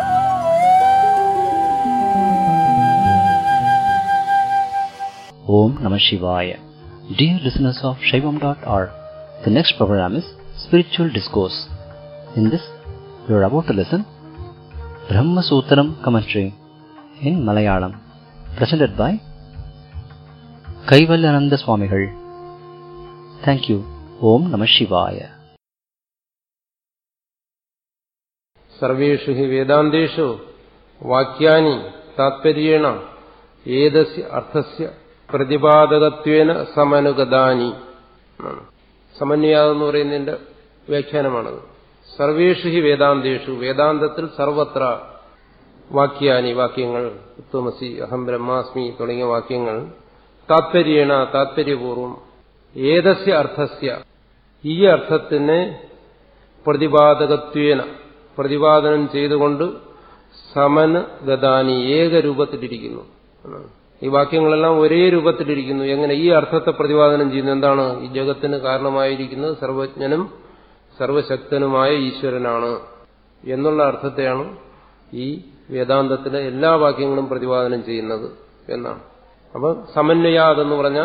Om Namah Shivaya. Dear listeners of Shaivam.org, the next program is Spiritual Discourse. In this, you are about to listen Brahma Sutram commentary in Malayalam, presented by Kaivalyananda Swamigal. Thank you. Om Namah Shivaya. സർവേഷു ഹി വേദാന്തേഷു വാക്യാനി താത്പര്യേണ ഏതസ്യ അർത്ഥസ്യ പ്രതിപാദകത്വേന സമനുഗതാനി എന്നാണ്. സമന്വയാദം എന്ന് പറയുന്നതിന്റെ വ്യാഖ്യാനമാണത് സർവേഷു ഹി വേദാന്തേഷു വേദാന്തത്തിൽ സർവത്ര വാക്യാനി വാക്യങ്ങൾ ഉത്തമസി അഹം ബ്രഹ്മാസ്മി തുടങ്ങിയ വാക്യങ്ങൾ താത്പര്യേണ താത്പര്യപൂർവം ഏതസ്യ അർത്ഥസ്യ ഈ അർത്ഥത്തിനെ പ്രതിപാദകത്വേന പ്രതിപാദനം ചെയ്തുകൊണ്ട് സമന ഗതാനി ഏകരൂപത്തിലിരിക്കുന്നു എന്നാണ്. ഈ വാക്യങ്ങളെല്ലാം ഒരേ രൂപത്തിലിരിക്കുന്നു എങ്ങനെ ഈ അർത്ഥത്തെ പ്രതിപാദനം ചെയ്യുന്നു എന്താണ് ഈ ജഗത്തിന് കാരണമായിരിക്കുന്നത് സർവജ്ഞനും സർവശക്തനുമായ ഈശ്വരനാണ് എന്നുള്ള അർത്ഥത്തെയാണ് ഈ വേദാന്തത്തിലെ എല്ലാ വാക്യങ്ങളും പ്രതിപാദനം ചെയ്യുന്നത് എന്നാണ് അപ്പൊ സമന്വയാതെന്ന് പറഞ്ഞാൽ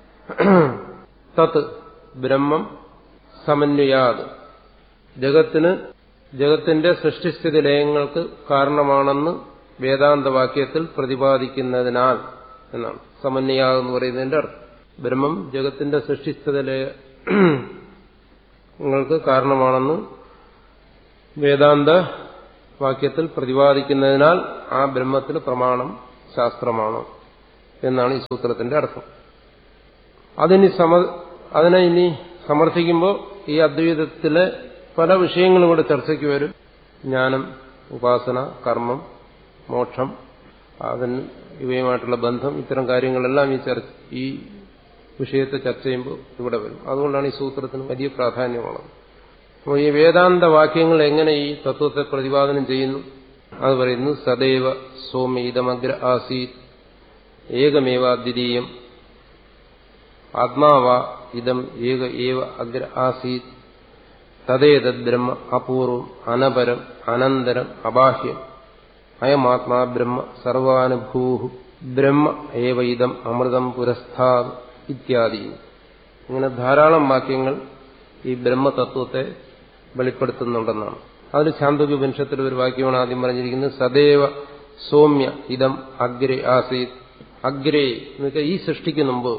തത് ബ്രഹ്മം സമന്വയാത് ജഗത്തിന് ജഗത്തിന്റെ സൃഷ്ടിസ്ഥിതി ലയങ്ങൾക്ക് കാരണമാണെന്ന് വേദാന്ത വാക്യത്തിൽ പ്രതിപാദിക്കുന്നതിനാൽ എന്നാണ് സമന്വയാകെന്ന് പറയുന്നതിന്റെ അർത്ഥം ബ്രഹ്മം ജഗത്തിന്റെ സൃഷ്ടിസ്ഥതയിലെ നിങ്ങൾക്ക് കാരണമാണെന്ന് വേദാന്ത വാക്യത്തിൽ പ്രതിപാദിക്കുന്നതിനാൽ ആ ബ്രഹ്മത്തിന് പ്രമാണം ശാസ്ത്രമാണ് എന്നാണ് ഈ സൂത്രത്തിന്റെ അർത്ഥം അതിനി സമ അതിനെ ഇനി സമർത്ഥിക്കുമ്പോൾ ഈ അദ്വൈതത്തിലെ പല വിഷയങ്ങളും കൂടെ ചർച്ചയ്ക്ക് വരും ജ്ഞാനം ഉപാസന കർമ്മം മോക്ഷം അതിന് ഇവയുമായിട്ടുള്ള ബന്ധം ഇത്തരം കാര്യങ്ങളെല്ലാം ഈ ചർച്ച ഈ വിഷയത്തെ ചർച്ച ചെയ്യുമ്പോൾ ഇവിടെ വരും അതുകൊണ്ടാണ് ഈ സൂത്രത്തിന് വലിയ പ്രാധാന്യമുള്ളത് അപ്പോൾ ഈ വേദാന്ത വാക്യങ്ങൾ എങ്ങനെ ഈ തത്വത്തെ പ്രതിപാദനം ചെയ്യുന്നു അത് പറയുന്നു സദൈവ സോമ്യ ഇതമഗ്ര ആസീത് ഏകമേവ ദ്വിതീയം ആത്മാവാ ഇതം ഏക ഏവ അഗ്ര ആസീത് തദേതദ് ബ്രഹ്മ അപൂർവം അനപരം അനന്തരം അബാഹ്യം അയമാത്മാ ബ്രഹ്മ സർവാനുഭൂ ബ്രഹ്മ ഏവ ഇതം അമൃതം പുരസ്ഥാത് ഇത്യാദി ഇങ്ങനെ ധാരാളം വാക്യങ്ങൾ ഈ ബ്രഹ്മതത്വത്തെ വെളിപ്പെടുത്തുന്നുണ്ടെന്നാണ് അതിൽ ചാന്തോക്യോപനിഷത്തിൽ ഒരു വാക്യമാണ് ആദ്യം പറഞ്ഞിരിക്കുന്നത് സദൈവ സൗമ്യ ഇതം അഗ്രേ ആസീത് അഗ്രേ എന്ന് വെച്ചാൽ ഈ സൃഷ്ടിക്ക് മുമ്പ്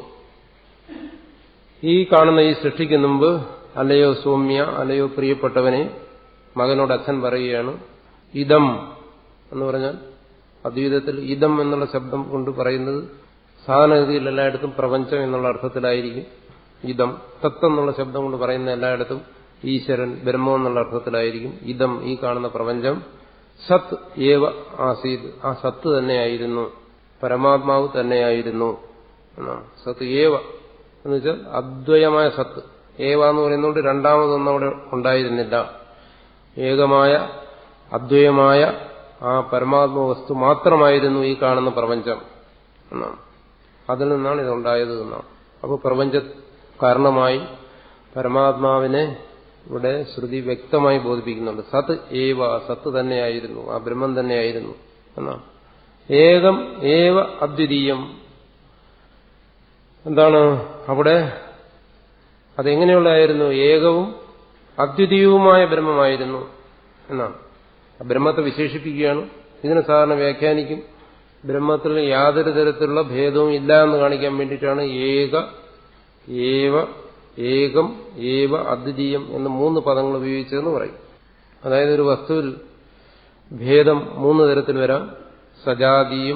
ഈ കാണുന്ന ഈ സൃഷ്ടിക്ക് മുമ്പ് അല്ലയോ സൗമ്യ അല്ലയോ പ്രിയപ്പെട്ടവനെ മകനോട് അച്ഛൻ പറയുകയാണ് ഇതം എന്ന് പറഞ്ഞാൽ അദ്വൈതത്തിൽ ഇതം എന്നുള്ള ശബ്ദം കൊണ്ട് പറയുന്നത് സാധാരണഗതിയിൽ എല്ലായിടത്തും പ്രപഞ്ചം എന്നുള്ള അർത്ഥത്തിലായിരിക്കും ഇതം തത്ത് എന്നുള്ള ശബ്ദം കൊണ്ട് പറയുന്ന എല്ലായിടത്തും ഈശ്വരൻ ബ്രഹ്മം എന്നുള്ള അർത്ഥത്തിലായിരിക്കും ഇതം ഈ കാണുന്ന പ്രപഞ്ചം സത്ത് ഏവ ആസീത് ആ സത്ത് തന്നെയായിരുന്നു പരമാത്മാവ് തന്നെയായിരുന്നു എന്നാണ് സത്ത് ഏവ എന്ന് വെച്ചാൽ അദ്വയമായ സത്ത് ഏവ എന്ന് പറയുന്നതുകൊണ്ട് രണ്ടാമതൊന്നും അവിടെ ഉണ്ടായിരുന്നില്ല ഏകമായ അദ്വയമായ ആ പരമാത്മ വസ്തു മാത്രമായിരുന്നു ഈ കാണുന്ന പ്രപഞ്ചം എന്നാണ് അതിൽ നിന്നാണ് ഇതുണ്ടായത് എന്നാണ് അപ്പോൾ പ്രപഞ്ച കാരണമായി പരമാത്മാവിനെ ഇവിടെ ശ്രുതി വ്യക്തമായി ബോധിപ്പിക്കുന്നുണ്ട് സത് ഏവ സത്ത് തന്നെയായിരുന്നു ആ ബ്രഹ്മം തന്നെയായിരുന്നു എന്നാണ് ഏകം ഏവ അദ്വിതീയം എന്താണ് അവിടെ അതെങ്ങനെയുള്ളതായിരുന്നു ഏകവും അദ്വിതീയവുമായ ബ്രഹ്മമായിരുന്നു എന്നാണ് ബ്രഹ്മത്തെ വിശേഷിപ്പിക്കുകയാണ് ഇതിനെ സാധാരണ വ്യാഖ്യാനിക്കും ബ്രഹ്മത്തിൽ യാതൊരു തരത്തിലുള്ള ഭേദവും ഇല്ല എന്ന് കാണിക്കാൻ വേണ്ടിയിട്ടാണ് ഏക ഏവ ഏകം ഏവ അദ്വിതീയം എന്ന് മൂന്ന് പദങ്ങൾ ഉപയോഗിച്ചതെന്ന് പറയും അതായത് ഒരു വസ്തുവിൽ ഭേദം മൂന്ന് തരത്തിൽ വരാം സജാതീയം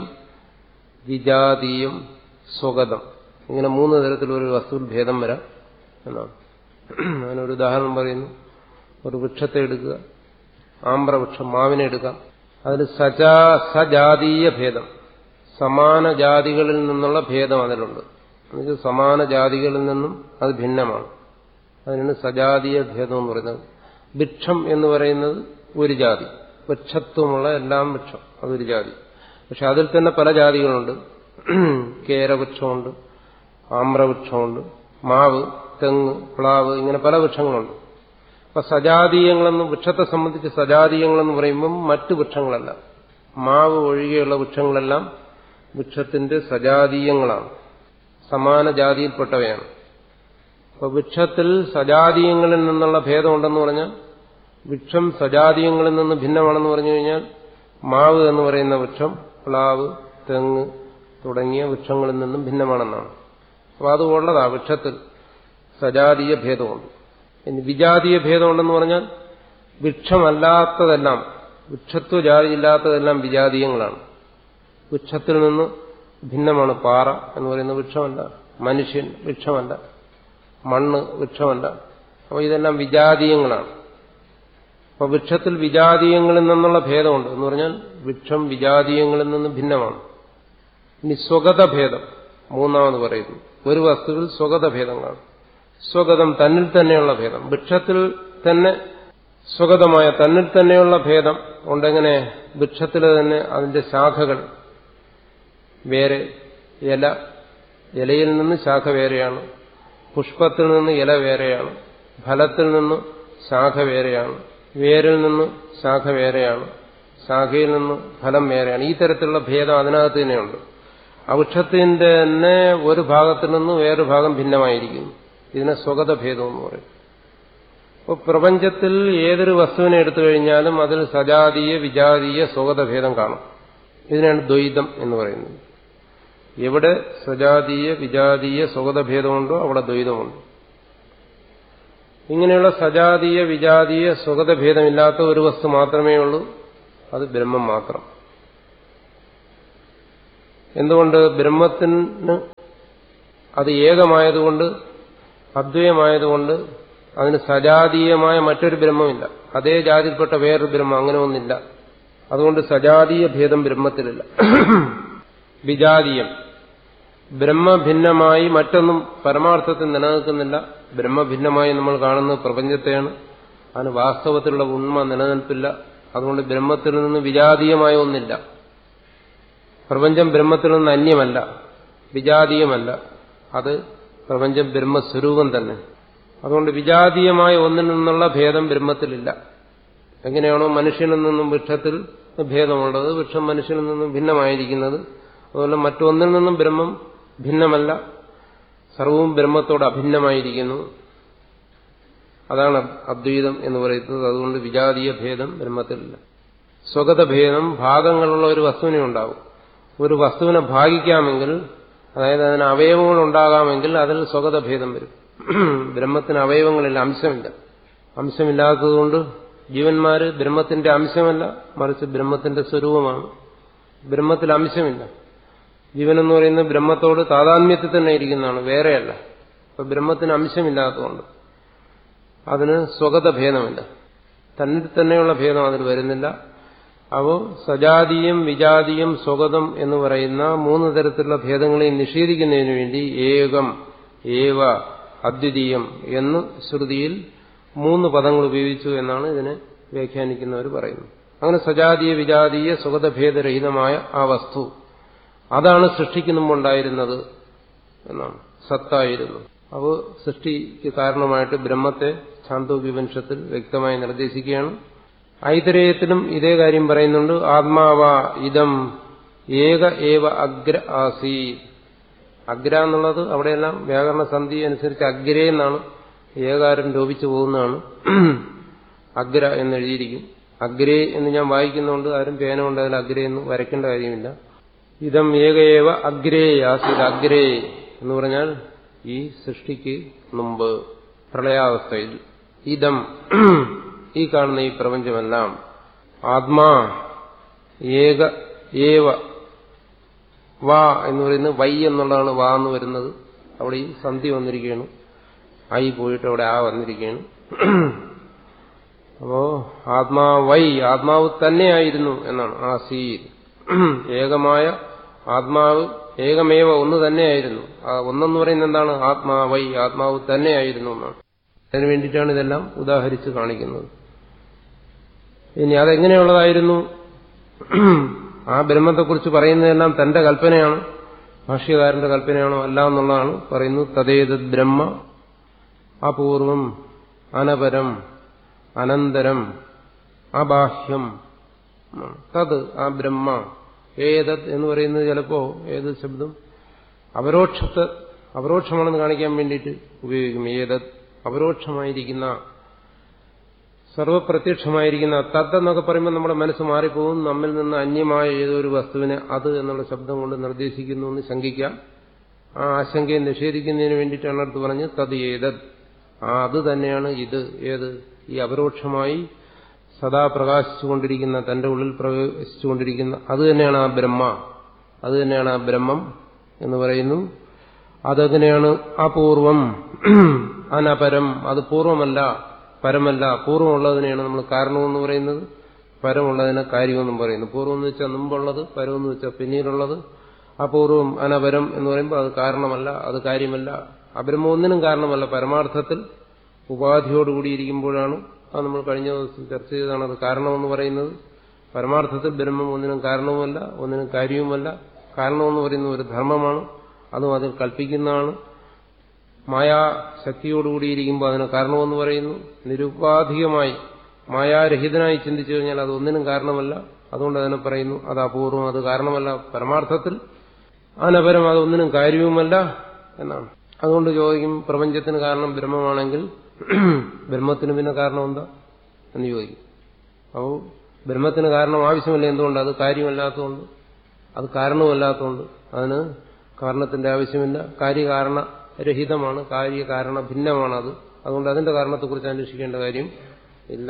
വിജാതീയം സ്വഗതം ഇങ്ങനെ മൂന്ന് തരത്തിൽ ഒരു വസ്തുവിൽ ഭേദം വരാം എന്നാണ് അതിനൊരു ഉദാഹരണം പറയുന്നു ഒരു വൃക്ഷത്തെ എടുക്കുക ആമ്രവൃക്ഷം മാവിനെ എടുക്കാം അതിൽ സജാ സജാതീയ ഭേദം സമാന ജാതികളിൽ നിന്നുള്ള ഭേദം അതിലുണ്ട് എന്നുവെച്ചാൽ സമാന ജാതികളിൽ നിന്നും അത് ഭിന്നമാണ് അതിനാണ് സജാതീയ ഭേദം എന്ന് പറയുന്നത് വൃക്ഷം എന്ന് പറയുന്നത് ഒരു ജാതി വൃക്ഷത്വമുള്ള എല്ലാം വൃക്ഷം അതൊരു ജാതി പക്ഷെ അതിൽ തന്നെ പല ജാതികളുണ്ട് കേരവൃക്ഷമുണ്ട് ആമ്രവൃക്ഷമുണ്ട് മാവ് തെങ്ങ് പ്ലാവ് ഇങ്ങനെ പല വൃക്ഷങ്ങളുണ്ട് അപ്പൊ സജാതീയങ്ങളെന്ന് വൃക്ഷത്തെ സംബന്ധിച്ച് സജാതീയങ്ങളെന്ന് പറയുമ്പം മറ്റു വൃക്ഷങ്ങളല്ല മാവ് ഒഴികെയുള്ള വൃക്ഷങ്ങളെല്ലാം വൃക്ഷത്തിന്റെ സജാതീയങ്ങളാണ് സമാന ജാതിയിൽപ്പെട്ടവയാണ് അപ്പൊ വൃക്ഷത്തിൽ സജാതീയങ്ങളിൽ നിന്നുള്ള ഭേദമുണ്ടെന്ന് പറഞ്ഞാൽ വൃക്ഷം സജാതീയങ്ങളിൽ നിന്ന് ഭിന്നമാണെന്ന് പറഞ്ഞു കഴിഞ്ഞാൽ മാവ് എന്ന് പറയുന്ന വൃക്ഷം പ്ലാവ് തെങ്ങ് തുടങ്ങിയ വൃക്ഷങ്ങളിൽ നിന്നും ഭിന്നമാണെന്നാണ് അപ്പൊ അത് ഉള്ളതാ വൃക്ഷത്തിൽ സജാതീയ ഭേദമുണ്ട് ഇനി വിജാതീയ ഭേദമുണ്ടെന്ന് പറഞ്ഞാൽ വൃക്ഷമല്ലാത്തതെല്ലാം വൃക്ഷത്വ ജാതിയില്ലാത്തതെല്ലാം വിജാതീയങ്ങളാണ് വൃക്ഷത്തിൽ നിന്ന് ഭിന്നമാണ് പാറ എന്ന് പറയുന്ന വൃക്ഷമല്ല മനുഷ്യൻ വൃക്ഷമല്ല മണ്ണ് വൃക്ഷമല്ല അപ്പോൾ ഇതെല്ലാം വിജാതീയങ്ങളാണ് അപ്പോൾ വൃക്ഷത്തിൽ വിജാതീയങ്ങളിൽ നിന്നുള്ള ഭേദമുണ്ട് എന്ന് പറഞ്ഞാൽ വൃക്ഷം വിജാതീയങ്ങളിൽ നിന്ന് ഭിന്നമാണ് ഇനി സ്വഗത ഭേദം മൂന്നാമത് പറയുന്നു ഒരു വസ്തുവിൽ സ്വഗത ഭേദങ്ങളാണ് സ്വഗതം തന്നിൽ തന്നെയുള്ള ഭേദം വൃക്ഷത്തിൽ തന്നെ സ്വഗതമായ തന്നിൽ തന്നെയുള്ള ഭേദം ഉണ്ടെങ്ങനെ വൃക്ഷത്തിൽ തന്നെ അതിന്റെ ശാഖകൾ വേറെ ഇല ഇലയിൽ നിന്ന് ശാഖ വേറെയാണ് പുഷ്പത്തിൽ നിന്ന് ഇല വേറെയാണ് ഫലത്തിൽ നിന്ന് ശാഖ വേറെയാണ് വേരിൽ നിന്ന് ശാഖ വേറെയാണ് ശാഖയിൽ നിന്ന് ഫലം വേറെയാണ് ഈ തരത്തിലുള്ള ഭേദം അതിനകത്ത് തന്നെയുണ്ട് ആ വൃക്ഷത്തിന്റെ തന്നെ ഒരു ഭാഗത്തിൽ നിന്ന് വേറൊരു ഭാഗം ഭിന്നമായിരിക്കുന്നു ഇതിനെ സ്വഗത ഭേദം എന്ന് പറയും അപ്പോൾ പ്രപഞ്ചത്തിൽ ഏതൊരു വസ്തുവിനെ എടുത്തു കഴിഞ്ഞാലും അതിൽ സജാതീയ വിജാതീയ സ്വഗത ഭേദം കാണും ഇതിനാണ് ദ്വൈതം എന്ന് പറയുന്നത് എവിടെ സജാതീയ വിജാതീയ സ്വഗതഭേദമുണ്ടോ അവിടെ ദ്വൈതമുണ്ട് ഇങ്ങനെയുള്ള സജാതീയ വിജാതീയ സ്വഗതഭേദമില്ലാത്ത ഒരു വസ്തു മാത്രമേ ഉള്ളൂ അത് ബ്രഹ്മം മാത്രം എന്തുകൊണ്ട് ബ്രഹ്മത്തിന് അത് ഏകമായതുകൊണ്ട് അദ്വയമായതുകൊണ്ട് അതിന് സജാതീയമായ മറ്റൊരു ബ്രഹ്മമില്ല അതേ ജാതിയിൽപ്പെട്ട വേറൊരു ബ്രഹ്മം അങ്ങനെ ഒന്നില്ല അതുകൊണ്ട് സജാതീയ ഭേദം ബ്രഹ്മത്തിലില്ല വിജാതീയം ബ്രഹ്മഭിന്നമായി മറ്റൊന്നും പരമാർത്ഥത്തിൽ നിലനിൽക്കുന്നില്ല ബ്രഹ്മഭിന്നമായി നമ്മൾ കാണുന്ന പ്രപഞ്ചത്തെയാണ് അതിന് വാസ്തവത്തിലുള്ള ഉണ്മ നിലനിൽപ്പില്ല അതുകൊണ്ട് ബ്രഹ്മത്തിൽ നിന്ന് വിജാതീയമായ ഒന്നില്ല പ്രപഞ്ചം ബ്രഹ്മത്തിൽ നിന്ന് അന്യമല്ല വിജാതീയമല്ല അത് പ്രപഞ്ചം ബ്രഹ്മസ്വരൂപം തന്നെ അതുകൊണ്ട് വിജാതീയമായ ഒന്നിൽ നിന്നുള്ള ഭേദം ബ്രഹ്മത്തിലില്ല എങ്ങനെയാണോ മനുഷ്യനിൽ നിന്നും വൃക്ഷത്തിൽ ഭേദമുള്ളത് വൃക്ഷം മനുഷ്യനിൽ നിന്നും ഭിന്നമായിരിക്കുന്നത് അതുപോലെ മറ്റൊന്നിൽ നിന്നും ബ്രഹ്മം ഭിന്നമല്ല സർവവും ബ്രഹ്മത്തോട് അഭിന്നമായിരിക്കുന്നു അതാണ് അദ്വൈതം എന്ന് പറയുന്നത് അതുകൊണ്ട് വിജാതീയ ഭേദം ബ്രഹ്മത്തിലില്ല സ്വഗത ഭേദം ഭാഗങ്ങളുള്ള ഒരു വസ്തുവിനെ ഉണ്ടാവും ഒരു വസ്തുവിനെ ഭാഗിക്കാമെങ്കിൽ അതായത് അതിന് അവയവങ്ങൾ ഉണ്ടാകാമെങ്കിൽ അതിൽ സ്വഗത ഭേദം വരും ബ്രഹ്മത്തിന് അവയവങ്ങളില്ല അംശമില്ല അംശമില്ലാത്തതുകൊണ്ട് ജീവന്മാര് ബ്രഹ്മത്തിന്റെ അംശമല്ല മറിച്ച് ബ്രഹ്മത്തിന്റെ സ്വരൂപമാണ് ബ്രഹ്മത്തിൽ അംശമില്ല ജീവൻ എന്ന് പറയുന്നത് ബ്രഹ്മത്തോട് താതാത്മ്യത്തിൽ തന്നെ ഇരിക്കുന്നതാണ് വേറെയല്ല അപ്പൊ ബ്രഹ്മത്തിന് അംശമില്ലാത്തതുകൊണ്ട് അതിന് സ്വഗത ഭേദമില്ല തന്നിൽ തന്നെയുള്ള ഭേദം അതിൽ വരുന്നില്ല അപ്പോൾ സജാതീയം വിജാതീയം സ്വഗതം എന്ന് പറയുന്ന മൂന്ന് തരത്തിലുള്ള ഭേദങ്ങളെ നിഷേധിക്കുന്നതിന് വേണ്ടി ഏകം ഏവ അദ്വിതീയം എന്ന് ശ്രുതിയിൽ മൂന്ന് പദങ്ങൾ ഉപയോഗിച്ചു എന്നാണ് ഇതിനെ വ്യാഖ്യാനിക്കുന്നവർ പറയുന്നത് അങ്ങനെ സജാതീയ വിജാതീയ സ്വഗതഭേദരഹിതമായ ആ വസ്തു അതാണ് സൃഷ്ടിക്ക് മുമ്പുണ്ടായിരുന്നത് എന്നാണ് സത്തായിരുന്നു അപ്പോൾ സൃഷ്ടിക്ക് കാരണമായിട്ട് ബ്രഹ്മത്തെ ചാന്തോക്യവംശത്തിൽ വ്യക്തമായി നിർദ്ദേശിക്കുകയാണ് ഐതരേയത്തിലും ഇതേ കാര്യം പറയുന്നുണ്ട് ആത്മാവ ഇതം ഏക ഏവ അഗ്ര ആസീ അഗ്ര എന്നുള്ളത് അവിടെയെല്ലാം വ്യാകരണ സന്ധി അനുസരിച്ച് അഗ്രേ എന്നാണ് ഏകാരം ലോപിച്ചു പോകുന്നതാണ് അഗ്ര എന്ന് എഴുതിയിരിക്കും അഗ്രേ എന്ന് ഞാൻ വായിക്കുന്നതുകൊണ്ട് ആരും പേന കൊണ്ട് അതിൽ അഗ്രേ എന്ന് വരയ്ക്കേണ്ട കാര്യമില്ല ഇതം ഏകയേവ അഗ്രേ ആസീത് അഗ്രേ എന്ന് പറഞ്ഞാൽ ഈ സൃഷ്ടിക്ക് മുമ്പ് പ്രളയാവസ്ഥയിൽ ഇതം ഈ കാണുന്ന ഈ പ്രപഞ്ചമെല്ലാം ആത്മാ ഏക ഏവ വാ എന്ന് പറയുന്നത് വൈ എന്നുള്ളതാണ് വാ എന്ന് വരുന്നത് അവിടെ ഈ സന്ധി വന്നിരിക്കുകയാണ് ഐ പോയിട്ട് അവിടെ ആ വന്നിരിക്കുകയാണ് അപ്പോ ആത്മാവൈ ആത്മാവ് തന്നെയായിരുന്നു എന്നാണ് ആ സീ ഏകമായ ആത്മാവ് ഏകമേവ ഒന്ന് തന്നെയായിരുന്നു ആ ഒന്നെന്ന് പറയുന്നത് എന്താണ് ആത്മാവൈ ആത്മാവ് തന്നെയായിരുന്നു എന്നാണ് അതിനു വേണ്ടിയിട്ടാണ് ഇതെല്ലാം ഉദാഹരിച്ച് കാണിക്കുന്നത് ഇനി അതെങ്ങനെയുള്ളതായിരുന്നു ആ ബ്രഹ്മത്തെക്കുറിച്ച് പറയുന്നതെല്ലാം തന്റെ കൽപ്പനയാണ് ഭാഷ്യകാരന്റെ കൽപ്പനയാണോ അല്ല എന്നുള്ളതാണ് പറയുന്നത് തതേത് ബ്രഹ്മ അപൂർവം അനപരം അനന്തരം അബാഹ്യം തത് ആ ബ്രഹ്മ ഏതത് എന്ന് പറയുന്നത് ചിലപ്പോ ഏത് ശബ്ദം അപരോക്ഷത്തെ അപരോക്ഷമാണെന്ന് കാണിക്കാൻ വേണ്ടിയിട്ട് ഉപയോഗിക്കും ഏതത് അപരോക്ഷമായിരിക്കുന്ന സർവപ്രത്യക്ഷമായിരിക്കുന്ന തത്ത് എന്നൊക്കെ പറയുമ്പോൾ നമ്മുടെ മനസ്സ് മാറിപ്പോകും നമ്മിൽ നിന്ന് അന്യമായ ഏതോ ഒരു വസ്തുവിനെ അത് എന്നുള്ള ശബ്ദം കൊണ്ട് നിർദ്ദേശിക്കുന്നു എന്ന് ശങ്കിക്കാം ആ ആശങ്കയെ നിഷേധിക്കുന്നതിന് വേണ്ടിയിട്ടാണ് അടുത്ത് പറഞ്ഞ് തത് ഏതത് ആ അത് തന്നെയാണ് ഇത് ഏത് ഈ അപരോക്ഷമായി സദാ പ്രകാശിച്ചുകൊണ്ടിരിക്കുന്ന തന്റെ ഉള്ളിൽ പ്രവേശിച്ചുകൊണ്ടിരിക്കുന്ന അത് തന്നെയാണ് ആ ബ്രഹ്മ അത് തന്നെയാണ് ആ ബ്രഹ്മം എന്ന് പറയുന്നു അതെങ്ങനെയാണ് അപൂർവം അനപരം അത് പൂർവമല്ല പരമല്ല പൂർവമുള്ളതിനെയാണ് നമ്മൾ കാരണമെന്ന് പറയുന്നത് പരമുള്ളതിനെ കാര്യമെന്നും പറയുന്നു പൂർവം എന്ന് വെച്ചാൽ മുമ്പുള്ളത് പരം എന്ന് വെച്ചാൽ പിന്നീടുള്ളത് അപൂർവം അനപരം എന്ന് പറയുമ്പോൾ അത് കാരണമല്ല അത് കാര്യമല്ല അബ്രഹ്മ ഒന്നിനും കാരണമല്ല പരമാർത്ഥത്തിൽ ഉപാധിയോടുകൂടിയിരിക്കുമ്പോഴാണ് അത് നമ്മൾ കഴിഞ്ഞ ദിവസം ചർച്ച ചെയ്തതാണ് അത് കാരണമെന്ന് പറയുന്നത് പരമാർത്ഥത്തിൽ ബ്രഹ്മം ഒന്നിനും കാരണവുമല്ല ഒന്നിനും കാര്യവുമല്ല കാരണമെന്ന് പറയുന്ന ഒരു ധർമ്മമാണ് അതും അതിൽ കൽപ്പിക്കുന്നതാണ് മായാശക്തിയോടുകൂടിയിരിക്കുമ്പോൾ അതിന് കാരണമെന്ന് പറയുന്നു നിരുപാധികമായി മായാരഹിതനായി ചിന്തിച്ചു കഴിഞ്ഞാൽ അത് ഒന്നിനും കാരണമല്ല അതുകൊണ്ട് അതിനെ പറയുന്നു അത് അപൂർവം അത് കാരണമല്ല പരമാർത്ഥത്തിൽ അനപരം അതൊന്നിനും കാര്യവുമല്ല എന്നാണ് അതുകൊണ്ട് ചോദിക്കും പ്രപഞ്ചത്തിന് കാരണം ബ്രഹ്മമാണെങ്കിൽ ബ്രഹ്മത്തിന് പിന്നെ കാരണം എന്താ എന്ന് ചോദിക്കും അപ്പോൾ ബ്രഹ്മത്തിന് കാരണം ആവശ്യമില്ല എന്തുകൊണ്ട് അത് കാര്യമല്ലാത്തതുകൊണ്ട് അത് കാരണമല്ലാത്തതുകൊണ്ട് അതിന് കാരണത്തിന്റെ ആവശ്യമില്ല കാര്യകാരണ രഹിതമാണ് കാര്യകാരണ ഭിന്നമാണത് അതുകൊണ്ട് അതിന്റെ കാരണത്തെക്കുറിച്ച് അന്വേഷിക്കേണ്ട കാര്യം ഇല്ല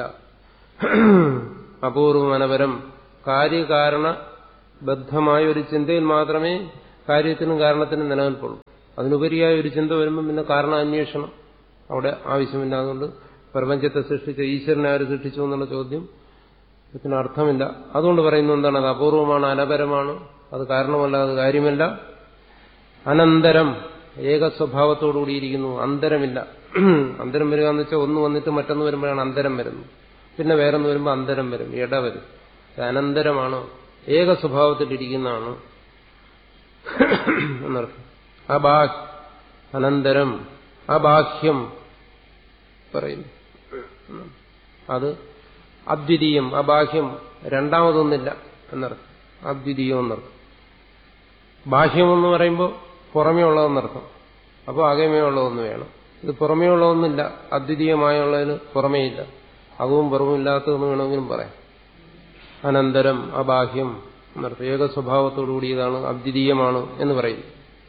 അപൂർവം അനവരം കാര്യകാരണ ബദ്ധമായ ഒരു ചിന്തയിൽ മാത്രമേ കാര്യത്തിനും കാരണത്തിനും നിലനിൽപ്പുള്ളൂ അതിനുപരിയായ ഒരു ചിന്ത വരുമ്പോൾ പിന്നെ കാരണ അന്വേഷണം അവിടെ ആവശ്യമില്ല അതുകൊണ്ട് പ്രപഞ്ചത്തെ സൃഷ്ടിച്ച ഈശ്വരനെ ആര് സൃഷ്ടിച്ചു എന്നുള്ള ചോദ്യം ഇതിന് അർത്ഥമില്ല അതുകൊണ്ട് പറയുന്നത് എന്താണ് അത് അപൂർവമാണ് അനപരമാണ് അത് കാരണമല്ല അത് കാര്യമല്ല അനന്തരം ഏക സ്വഭാവത്തോടുകൂടിയിരിക്കുന്നു അന്തരമില്ല അന്തരം വരിക എന്ന് വെച്ചാൽ ഒന്ന് വന്നിട്ട് മറ്റൊന്ന് വരുമ്പോഴാണ് അന്തരം വരുന്നത് പിന്നെ വേറൊന്ന് വരുമ്പോൾ അന്തരം വരും ഇട വരും ഇത് അനന്തരമാണ് ഏക സ്വഭാവത്തിലിരിക്കുന്നതാണ് എന്നർത്ഥം അബാ അനന്തരം അബാഹ്യം പറയുന്നു അത് അദ്വിതീയം അബാഹ്യം രണ്ടാമതൊന്നില്ല എന്നർത്ഥം അദ്വിതീയം എന്നർത്ഥം ബാഹ്യം എന്ന് പറയുമ്പോൾ പുറമേ ഉള്ളതെന്നർത്ഥം അപ്പോൾ അകമേ ഉള്ളതൊന്ന് വേണം ഇത് പുറമേ ഉള്ളതൊന്നുമില്ല അദ്വിതീയമായുള്ളതിന് പുറമേയില്ല അകവും പുറവും ഇല്ലാത്തതെന്ന് വേണമെങ്കിലും പറയാം അനന്തരം അബാഹ്യം എന്നർത്ഥം ഏക സ്വഭാവത്തോടുകൂടിയതാണ് അദ്വിതീയമാണ് എന്ന് പറയുന്നു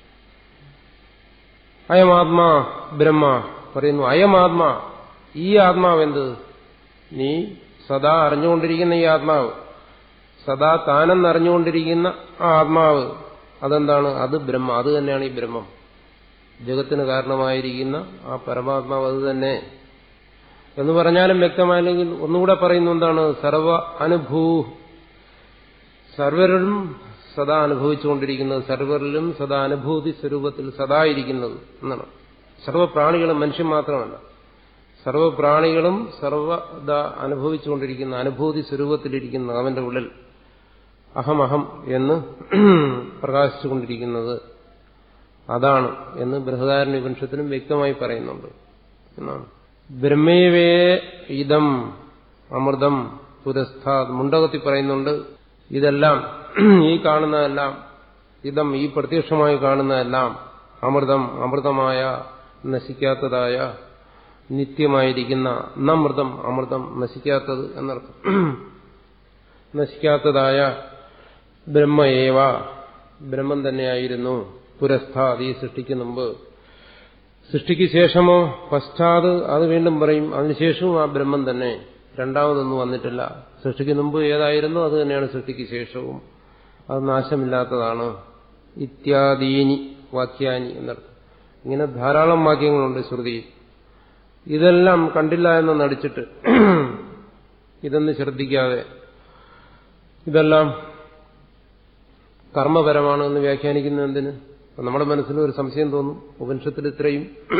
അയമാത്മാ ബ്രഹ്മ പറയുന്നു അയമാത്മാ ഈ ആത്മാവെന്ത് നീ സദാ അറിഞ്ഞുകൊണ്ടിരിക്കുന്ന ഈ ആത്മാവ് സദാ താനെന്നറിഞ്ഞുകൊണ്ടിരിക്കുന്ന ആ ആത്മാവ് അതെന്താണ് അത് ബ്രഹ്മ അത് തന്നെയാണ് ഈ ബ്രഹ്മം ജഗത്തിന് കാരണമായിരിക്കുന്ന ആ പരമാത്മാവ് അത് തന്നെ എന്ന് പറഞ്ഞാലും വ്യക്തമായില്ലെങ്കിൽ ഒന്നുകൂടെ പറയുന്നു എന്താണ് സർവ അനുഭൂ സർവരിലും സദാ അനുഭവിച്ചുകൊണ്ടിരിക്കുന്നത് സർവരിലും സദാ അനുഭൂതി സ്വരൂപത്തിൽ സദാ ഇരിക്കുന്നത് എന്നാണ് സർവപ്രാണികളും മനുഷ്യൻ മാത്രമല്ല സർവപ്രാണികളും സർവദ അനുഭവിച്ചുകൊണ്ടിരിക്കുന്ന അനുഭൂതി സ്വരൂപത്തിലിരിക്കുന്ന അവന്റെ ഉള്ളിൽ അഹമഹം എന്ന് പ്രകാശിച്ചുകൊണ്ടിരിക്കുന്നത് അതാണ് എന്ന് ബൃഹദാരണ്യ ഉപനിഷത്തിനും വ്യക്തമായി പറയുന്നുണ്ട് എന്നാണ് ബ്രഹ്മേവേ ഇതം അമൃതം പുരസ്ഥാത് മുണ്ടകത്തിൽ പറയുന്നുണ്ട് ഇതെല്ലാം ഈ കാണുന്നതെല്ലാം ഇതം ഈ പ്രത്യക്ഷമായി കാണുന്നതെല്ലാം അമൃതം അമൃതമായ നശിക്കാത്തതായ നിത്യമായിരിക്കുന്ന നമൃതം അമൃതം നശിക്കാത്തത് എന്നർത്ഥം നശിക്കാത്തതായ ബ്രഹ്മയേവ ബ്രഹ്മം തന്നെയായിരുന്നു പുരസ്ഥാത് ഈ സൃഷ്ടിക്ക് മുമ്പ് സൃഷ്ടിക്ക് ശേഷമോ പശ്ചാത് അത് വീണ്ടും പറയും അതിനുശേഷവും ആ ബ്രഹ്മം തന്നെ രണ്ടാമതൊന്നും വന്നിട്ടില്ല സൃഷ്ടിക്ക് മുമ്പ് ഏതായിരുന്നു അത് തന്നെയാണ് സൃഷ്ടിക്ക് ശേഷവും അത് നാശമില്ലാത്തതാണ് ഇത്യാദീനി വാക്യാനി എന്നർത്ഥം ഇങ്ങനെ ധാരാളം വാക്യങ്ങളുണ്ട് ശ്രുതി ഇതെല്ലാം കണ്ടില്ല എന്ന് നടിച്ചിട്ട് ഇതൊന്ന് ശ്രദ്ധിക്കാതെ ഇതെല്ലാം കർമ്മപരമാണ് എന്ന് വ്യാഖ്യാനിക്കുന്ന എന്തിന് നമ്മുടെ മനസ്സിൽ ഒരു സംശയം തോന്നും ഉപനിഷത്തിൽ ഇത്രയും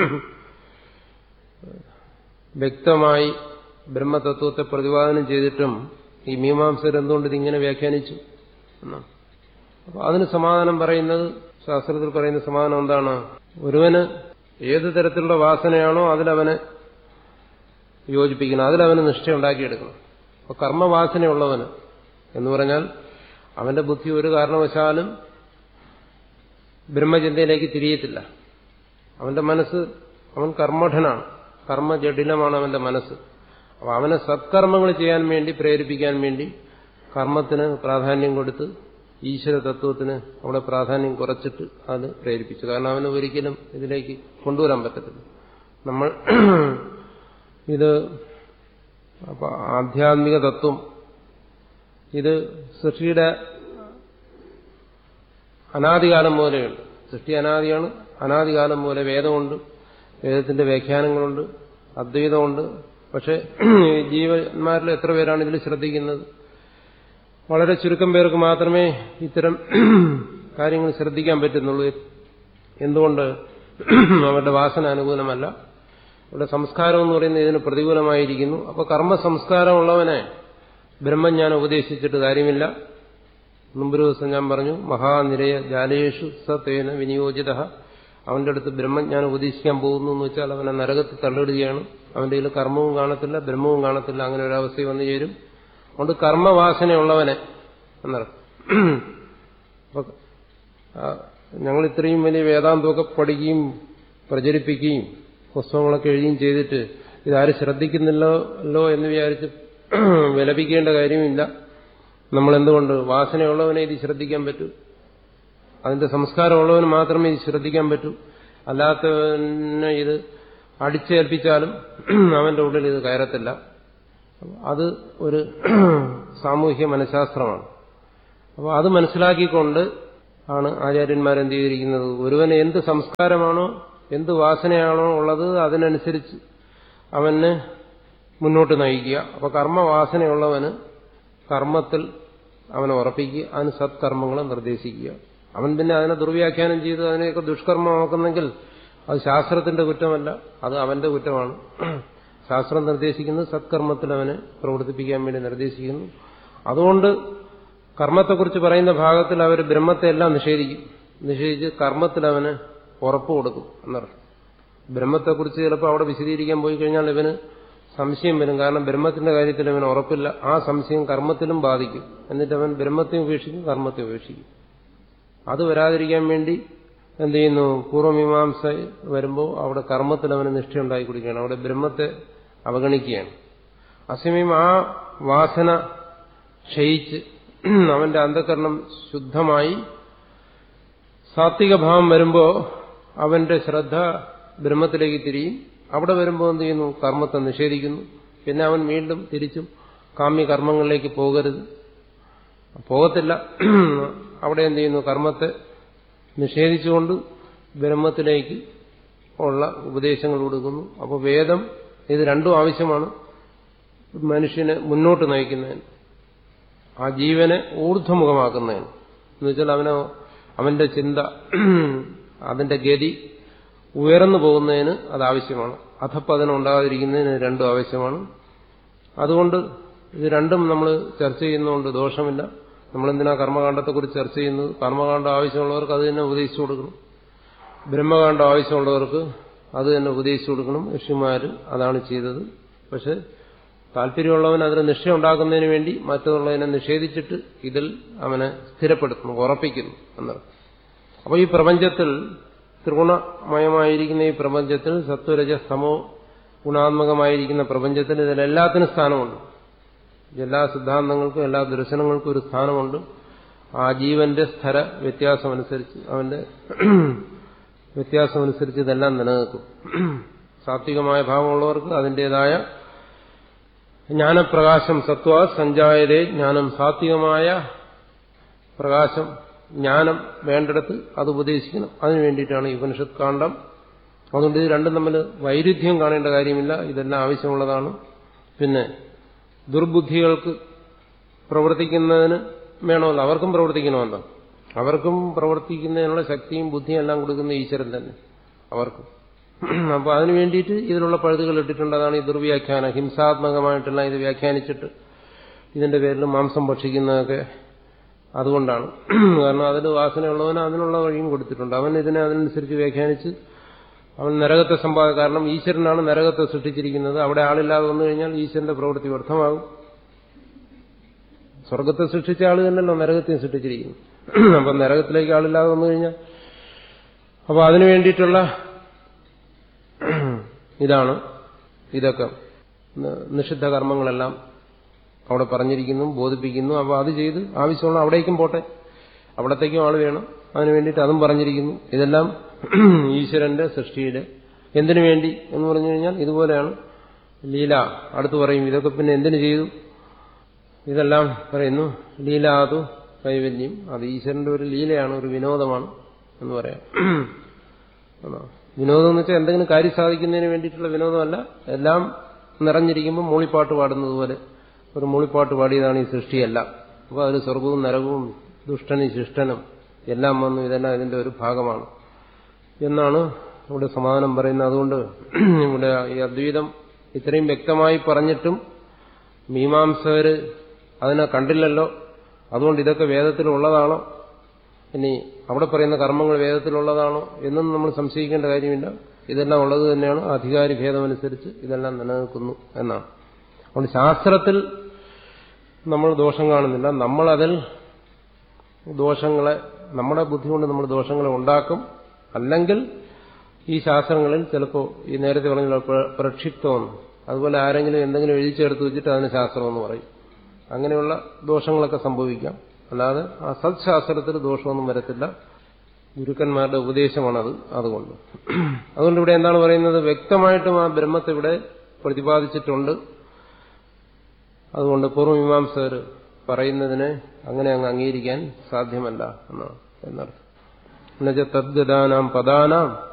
വ്യക്തമായി ബ്രഹ്മതത്വത്തെ പ്രതിപാദനം ചെയ്തിട്ടും ഈ മീമാംസർ എന്തുകൊണ്ട് ഇതിങ്ങനെ വ്യാഖ്യാനിച്ചു എന്നാണ് അപ്പൊ അതിന് സമാധാനം പറയുന്നത് ശാസ്ത്രത്തിൽ പറയുന്ന സമാധാനം എന്താണ് ഒരുവന് ഏത് തരത്തിലുള്ള വാസനയാണോ അതിലവനെ യോജിപ്പിക്കണം അതിലവന് നിഷ്ഠയുണ്ടാക്കിയെടുക്കണം അപ്പൊ കർമ്മവാസനയുള്ളവന് എന്ന് പറഞ്ഞാൽ അവന്റെ ബുദ്ധി ഒരു കാരണവശാലും ബ്രഹ്മചിന്തയിലേക്ക് തിരിയത്തില്ല അവന്റെ മനസ്സ് അവൻ കർമ്മഠനാണ് കർമ്മജടിലമാണ് അവന്റെ മനസ്സ് അപ്പൊ അവനെ സത്കർമ്മങ്ങൾ ചെയ്യാൻ വേണ്ടി പ്രേരിപ്പിക്കാൻ വേണ്ടി കർമ്മത്തിന് പ്രാധാന്യം കൊടുത്ത് ഈശ്വര തത്വത്തിന് അവിടെ പ്രാധാന്യം കുറച്ചിട്ട് അത് പ്രേരിപ്പിച്ചു കാരണം അവന് ഒരിക്കലും ഇതിലേക്ക് കൊണ്ടുവരാൻ പറ്റത്തില്ല നമ്മൾ ഇത് അപ്പൊ ആധ്യാത്മിക തത്വം ഇത് സൃഷ്ടിയുടെ അനാദികാലം പോലെയുണ്ട് സൃഷ്ടി അനാദിയാണ് അനാദികാലം പോലെ വേദമുണ്ട് വേദത്തിന്റെ വ്യാഖ്യാനങ്ങളുണ്ട് അദ്വൈതമുണ്ട് പക്ഷെ ജീവന്മാരിൽ എത്ര പേരാണ് ഇതിൽ ശ്രദ്ധിക്കുന്നത് വളരെ ചുരുക്കം പേർക്ക് മാത്രമേ ഇത്തരം കാര്യങ്ങൾ ശ്രദ്ധിക്കാൻ പറ്റുന്നുള്ളൂ എന്തുകൊണ്ട് അവരുടെ വാസന അനുകൂലമല്ല അവരുടെ സംസ്കാരം എന്ന് പറയുന്നത് ഇതിന് പ്രതികൂലമായിരിക്കുന്നു അപ്പൊ കർമ്മ സംസ്കാരമുള്ളവനെ ബ്രഹ്മം ഞാൻ ഉപദേശിച്ചിട്ട് കാര്യമില്ല മുമ്പൊരു ദിവസം ഞാൻ പറഞ്ഞു മഹാനിരയ ജാലേഷു സത്തേന വിനിയോജിത അവന്റെ അടുത്ത് ബ്രഹ്മം ഞാൻ ഉപദേശിക്കാൻ പോകുന്നു എന്ന് വെച്ചാൽ അവനെ നരകത്തിൽ തള്ളിടുകയാണ് അവന്റെ കയ്യിൽ കർമ്മവും കാണത്തില്ല ബ്രഹ്മവും കാണത്തില്ല അങ്ങനെ ഒരു അവസ്ഥ വന്നു ചേരും അതുകൊണ്ട് കർമ്മവാസനയുള്ളവനെ എന്നർത്ഥം അപ്പൊ ഞങ്ങൾ ഇത്രയും വലിയ വേദാന്തമൊക്കെ പഠിക്കുകയും പ്രചരിപ്പിക്കുകയും പുസ്തകങ്ങളൊക്കെ എഴുതുകയും ചെയ്തിട്ട് ഇതാരും ശ്രദ്ധിക്കുന്നില്ലല്ലോ എന്ന് വിചാരിച്ച് വിലപിക്കേണ്ട കാര്യമില്ല നമ്മൾ എന്തുകൊണ്ട് വാസനയുള്ളവനെ ഇത് ശ്രദ്ധിക്കാൻ പറ്റൂ അതിന്റെ സംസ്കാരമുള്ളവന് മാത്രമേ ഇത് ശ്രദ്ധിക്കാൻ പറ്റൂ അല്ലാത്തവന് ഇത് അടിച്ചേൽപ്പിച്ചാലും അവന്റെ ഉള്ളിൽ ഇത് കയറത്തില്ല അത് ഒരു സാമൂഹ്യ മനഃശാസ്ത്രമാണ് അപ്പോൾ അത് മനസ്സിലാക്കിക്കൊണ്ട് ആണ് ആചാര്യന്മാർ എന്ത് ചെയ്തിരിക്കുന്നത് ഒരുവന് എന്ത് സംസ്കാരമാണോ എന്ത് വാസനയാണോ ഉള്ളത് അതിനനുസരിച്ച് അവന് മുന്നോട്ട് നയിക്കുക അപ്പൊ കർമ്മവാസനയുള്ളവന് കർമ്മത്തിൽ അവനെ ഉറപ്പിക്കുക അതിന് സത്കർമ്മങ്ങളെ നിർദ്ദേശിക്കുക അവൻ പിന്നെ അതിനെ ദുർവ്യാഖ്യാനം ചെയ്ത് അതിനെയൊക്കെ ദുഷ്കർമ്മമാക്കുന്നെങ്കിൽ അത് ശാസ്ത്രത്തിന്റെ കുറ്റമല്ല അത് അവന്റെ കുറ്റമാണ് ശാസ്ത്രം നിർദ്ദേശിക്കുന്നത് സത്കർമ്മത്തിൽ അവനെ പ്രവർത്തിപ്പിക്കാൻ വേണ്ടി നിർദ്ദേശിക്കുന്നു അതുകൊണ്ട് കർമ്മത്തെക്കുറിച്ച് പറയുന്ന ഭാഗത്തിൽ അവർ ബ്രഹ്മത്തെ എല്ലാം നിഷേധിക്കും നിഷേധിച്ച് കർമ്മത്തിൽ അവന് ഉറപ്പ് കൊടുക്കും എന്നർത്ഥം ബ്രഹ്മത്തെക്കുറിച്ച് ചിലപ്പോൾ അവിടെ വിശദീകരിക്കാൻ പോയി കഴിഞ്ഞാൽ ഇവന് സംശയം വരും കാരണം ബ്രഹ്മത്തിന്റെ കാര്യത്തിൽ അവന് ഉറപ്പില്ല ആ സംശയം കർമ്മത്തിലും ബാധിക്കും എന്നിട്ട് അവൻ ബ്രഹ്മത്തെ ഉപേക്ഷിക്കും കർമ്മത്തെ ഉപേക്ഷിക്കും അത് വരാതിരിക്കാൻ വേണ്ടി എന്ത് ചെയ്യുന്നു പൂർവ്വമീമാംസ വരുമ്പോൾ അവിടെ കർമ്മത്തിൽ അവന് നിഷ്ഠയുണ്ടായി കൊടുക്കുകയാണ് അവിടെ ബ്രഹ്മത്തെ അവഗണിക്കുകയാണ് അസമയം ആ വാസന ക്ഷയിച്ച് അവന്റെ അന്ധകരണം ശുദ്ധമായി സാത്വിക ഭാവം വരുമ്പോൾ അവന്റെ ശ്രദ്ധ ബ്രഹ്മത്തിലേക്ക് തിരിയും അവിടെ വരുമ്പോൾ എന്ത് ചെയ്യുന്നു കർമ്മത്തെ നിഷേധിക്കുന്നു പിന്നെ അവൻ വീണ്ടും തിരിച്ചും കാമ്യ കർമ്മങ്ങളിലേക്ക് പോകരുത് പോകത്തില്ല അവിടെ എന്ത് ചെയ്യുന്നു കർമ്മത്തെ നിഷേധിച്ചുകൊണ്ട് ബ്രഹ്മത്തിലേക്ക് ഉള്ള ഉപദേശങ്ങൾ കൊടുക്കുന്നു അപ്പോൾ വേദം ഇത് രണ്ടും ആവശ്യമാണ് മനുഷ്യനെ മുന്നോട്ട് നയിക്കുന്നതിന് ആ ജീവനെ ഊർധ്വമുഖമാക്കുന്നതിന് എന്നുവെച്ചാൽ അവന് അവന്റെ ചിന്ത അതിന്റെ ഗതി ഉയർന്നു പോകുന്നതിന് അത് ആവശ്യമാണ് അധപ്പതനം ഉണ്ടാകാതിരിക്കുന്നതിന് രണ്ടും ആവശ്യമാണ് അതുകൊണ്ട് ഇത് രണ്ടും നമ്മൾ ചർച്ച ചെയ്യുന്നതുകൊണ്ട് ദോഷമില്ല നമ്മളെന്തിനാ കർമ്മകാണ്ഡത്തെക്കുറിച്ച് ചർച്ച ചെയ്യുന്നത് കർമ്മകാണ്ഡം ആവശ്യമുള്ളവർക്ക് അത് തന്നെ ഉപദേശിച്ചു കൊടുക്കണം ബ്രഹ്മകാണ്ഡം ആവശ്യമുള്ളവർക്ക് അത് തന്നെ ഉപദേശിച്ചു കൊടുക്കണം ഋഷിമാർ അതാണ് ചെയ്തത് പക്ഷെ താല്പര്യമുള്ളവൻ അതിന് നിശ്ചയം ഉണ്ടാക്കുന്നതിന് വേണ്ടി മറ്റുള്ളതിനെ നിഷേധിച്ചിട്ട് ഇതിൽ അവനെ സ്ഥിരപ്പെടുത്തുന്നു ഉറപ്പിക്കുന്നു എന്നർത്ഥം അപ്പോൾ ഈ പ്രപഞ്ചത്തിൽ ത്രിഗുണമയമായിരിക്കുന്ന ഈ പ്രപഞ്ചത്തിൽ സത്വരജ സമോ ഗുണാത്മകമായിരിക്കുന്ന പ്രപഞ്ചത്തിൽ ഇതിലെല്ലാത്തിനും സ്ഥാനമുണ്ട് എല്ലാ സിദ്ധാന്തങ്ങൾക്കും എല്ലാ ദർശനങ്ങൾക്കും ഒരു സ്ഥാനമുണ്ട് ആ ജീവന്റെ സ്ഥര വ്യത്യാസമനുസരിച്ച് അവന്റെ വ്യത്യാസമനുസരിച്ച് ഇതെല്ലാം നിലനിൽക്കും സാത്വികമായ ഭാവമുള്ളവർക്ക് അതിൻ്റെതായ ജ്ഞാനപ്രകാശം സത്വ സഞ്ചായതേ ജ്ഞാനം സാത്വികമായ പ്രകാശം ജ്ഞാനം വേണ്ടിടത്ത് അത് ഉപദേശിക്കണം അതിനു വേണ്ടിയിട്ടാണ് ഈ ഉപനിഷത്ത് കാണ്ഡം അതുകൊണ്ട് ഇത് രണ്ടും തമ്മിൽ വൈരുദ്ധ്യം കാണേണ്ട കാര്യമില്ല ഇതെല്ലാം ആവശ്യമുള്ളതാണ് പിന്നെ ദുർബുദ്ധികൾക്ക് പ്രവർത്തിക്കുന്നതിന് വേണമല്ലോ അവർക്കും പ്രവർത്തിക്കണമല്ലോ അവർക്കും പ്രവർത്തിക്കുന്നതിനുള്ള ശക്തിയും ബുദ്ധിയും എല്ലാം കൊടുക്കുന്ന ഈശ്വരൻ തന്നെ അവർക്കും അപ്പോൾ അതിനു വേണ്ടിയിട്ട് ഇതിലുള്ള പഴുതുകൾ ഇട്ടിട്ടുണ്ട് അതാണ് ഈ ദുർവ്യാഖ്യാനം ഹിംസാത്മകമായിട്ടെല്ലാം ഇത് വ്യാഖ്യാനിച്ചിട്ട് ഇതിന്റെ പേരിൽ മാംസം ഭക്ഷിക്കുന്നതൊക്കെ അതുകൊണ്ടാണ് കാരണം അതിന് വാസനയുള്ളവന് അതിനുള്ള വഴിയും കൊടുത്തിട്ടുണ്ട് അവൻ ഇതിനെ അതിനനുസരിച്ച് വ്യാഖ്യാനിച്ച് അവൻ നരകത്തെ സമ്പാദ കാരണം ഈശ്വരനാണ് നരകത്തെ സൃഷ്ടിച്ചിരിക്കുന്നത് അവിടെ ആളില്ലാതെ വന്നു കഴിഞ്ഞാൽ ഈശ്വരന്റെ പ്രവൃത്തി വ്യർത്ഥമാകും സ്വർഗത്തെ സൃഷ്ടിച്ച ആൾ തന്നെയല്ലോ നരകത്തെ സൃഷ്ടിച്ചിരിക്കുന്നു അപ്പൊ നരകത്തിലേക്ക് ആളില്ലാതെ വന്നു കഴിഞ്ഞാൽ അപ്പൊ അതിനു വേണ്ടിയിട്ടുള്ള ഇതാണ് ഇതൊക്കെ നിഷിദ്ധ കർമ്മങ്ങളെല്ലാം അവിടെ പറഞ്ഞിരിക്കുന്നു ബോധിപ്പിക്കുന്നു അപ്പോൾ അത് ചെയ്ത് ആവശ്യമുള്ള അവിടേക്കും പോട്ടെ അവിടത്തേക്കും ആൾ വേണം അതിനു വേണ്ടിയിട്ട് അതും പറഞ്ഞിരിക്കുന്നു ഇതെല്ലാം ഈശ്വരന്റെ സൃഷ്ടിയുടെ എന്തിനു വേണ്ടി എന്ന് പറഞ്ഞു കഴിഞ്ഞാൽ ഇതുപോലെയാണ് ലീല അടുത്ത് പറയും ഇതൊക്കെ പിന്നെ എന്തിനു ചെയ്തു ഇതെല്ലാം പറയുന്നു ലീലാതു കൈവല്യം അത് ഈശ്വരന്റെ ഒരു ലീലയാണ് ഒരു വിനോദമാണ് എന്ന് പറയാം വിനോദം എന്ന് വെച്ചാൽ എന്തെങ്കിലും കാര്യം സാധിക്കുന്നതിന് വേണ്ടിയിട്ടുള്ള വിനോദമല്ല എല്ലാം നിറഞ്ഞിരിക്കുമ്പോൾ മൂളിപ്പാട്ട് പാടുന്നത് പോലെ ഒരു മൂളിപ്പാട്ട് പാടിയതാണ് ഈ സൃഷ്ടിയല്ല അപ്പോൾ അതിൽ സ്വർഗവും നരകവും ദുഷ്ടനും ശിഷ്ടനും എല്ലാം വന്നു ഇതെല്ലാം ഇതിന്റെ ഒരു ഭാഗമാണ് എന്നാണ് ഇവിടെ സമാധാനം പറയുന്നത് അതുകൊണ്ട് ഇവിടെ ഈ അദ്വൈതം ഇത്രയും വ്യക്തമായി പറഞ്ഞിട്ടും മീമാംസകര് അതിനെ കണ്ടില്ലല്ലോ അതുകൊണ്ട് ഇതൊക്കെ വേദത്തിലുള്ളതാണോ ഇനി അവിടെ പറയുന്ന കർമ്മങ്ങൾ വേദത്തിലുള്ളതാണോ എന്നും നമ്മൾ സംശയിക്കേണ്ട കാര്യമില്ല ഇതെല്ലാം ഉള്ളത് തന്നെയാണ് അധികാരി ഭേദമനുസരിച്ച് ഇതെല്ലാം നിലനിൽക്കുന്നു എന്നാണ് അതുകൊണ്ട് ശാസ്ത്രത്തിൽ നമ്മൾ ദോഷം കാണുന്നില്ല നമ്മളതിൽ ദോഷങ്ങളെ നമ്മുടെ ബുദ്ധി കൊണ്ട് നമ്മൾ ദോഷങ്ങളെ ഉണ്ടാക്കും അല്ലെങ്കിൽ ഈ ശാസ്ത്രങ്ങളിൽ ചിലപ്പോൾ ഈ നേരത്തെ പറഞ്ഞ പ്രക്ഷിപ്തമെന്ന് അതുപോലെ ആരെങ്കിലും എന്തെങ്കിലും എഴുതി ചേർത്ത് വെച്ചിട്ട് അതിന് ശാസ്ത്രമെന്ന് പറയും അങ്ങനെയുള്ള ദോഷങ്ങളൊക്കെ സംഭവിക്കാം അല്ലാതെ ആ സത്ശാസ്ത്രത്തിൽ ദോഷമൊന്നും വരത്തില്ല ഗുരുക്കന്മാരുടെ ഉപദേശമാണത് അതുകൊണ്ട് അതുകൊണ്ട് ഇവിടെ എന്താണ് പറയുന്നത് വ്യക്തമായിട്ടും ആ ബ്രഹ്മത്തെ ഇവിടെ പ്രതിപാദിച്ചിട്ടുണ്ട് അതുകൊണ്ട് പൂർവ്വമീമാംസകർ പറയുന്നതിനെ അങ്ങനെ അങ്ങ് അംഗീകരിക്കാൻ സാധ്യമല്ല എന്നാണ് എന്നർത്ഥം എന്നുവെച്ചാൽ തദ്ഗതാനാം പദാനാം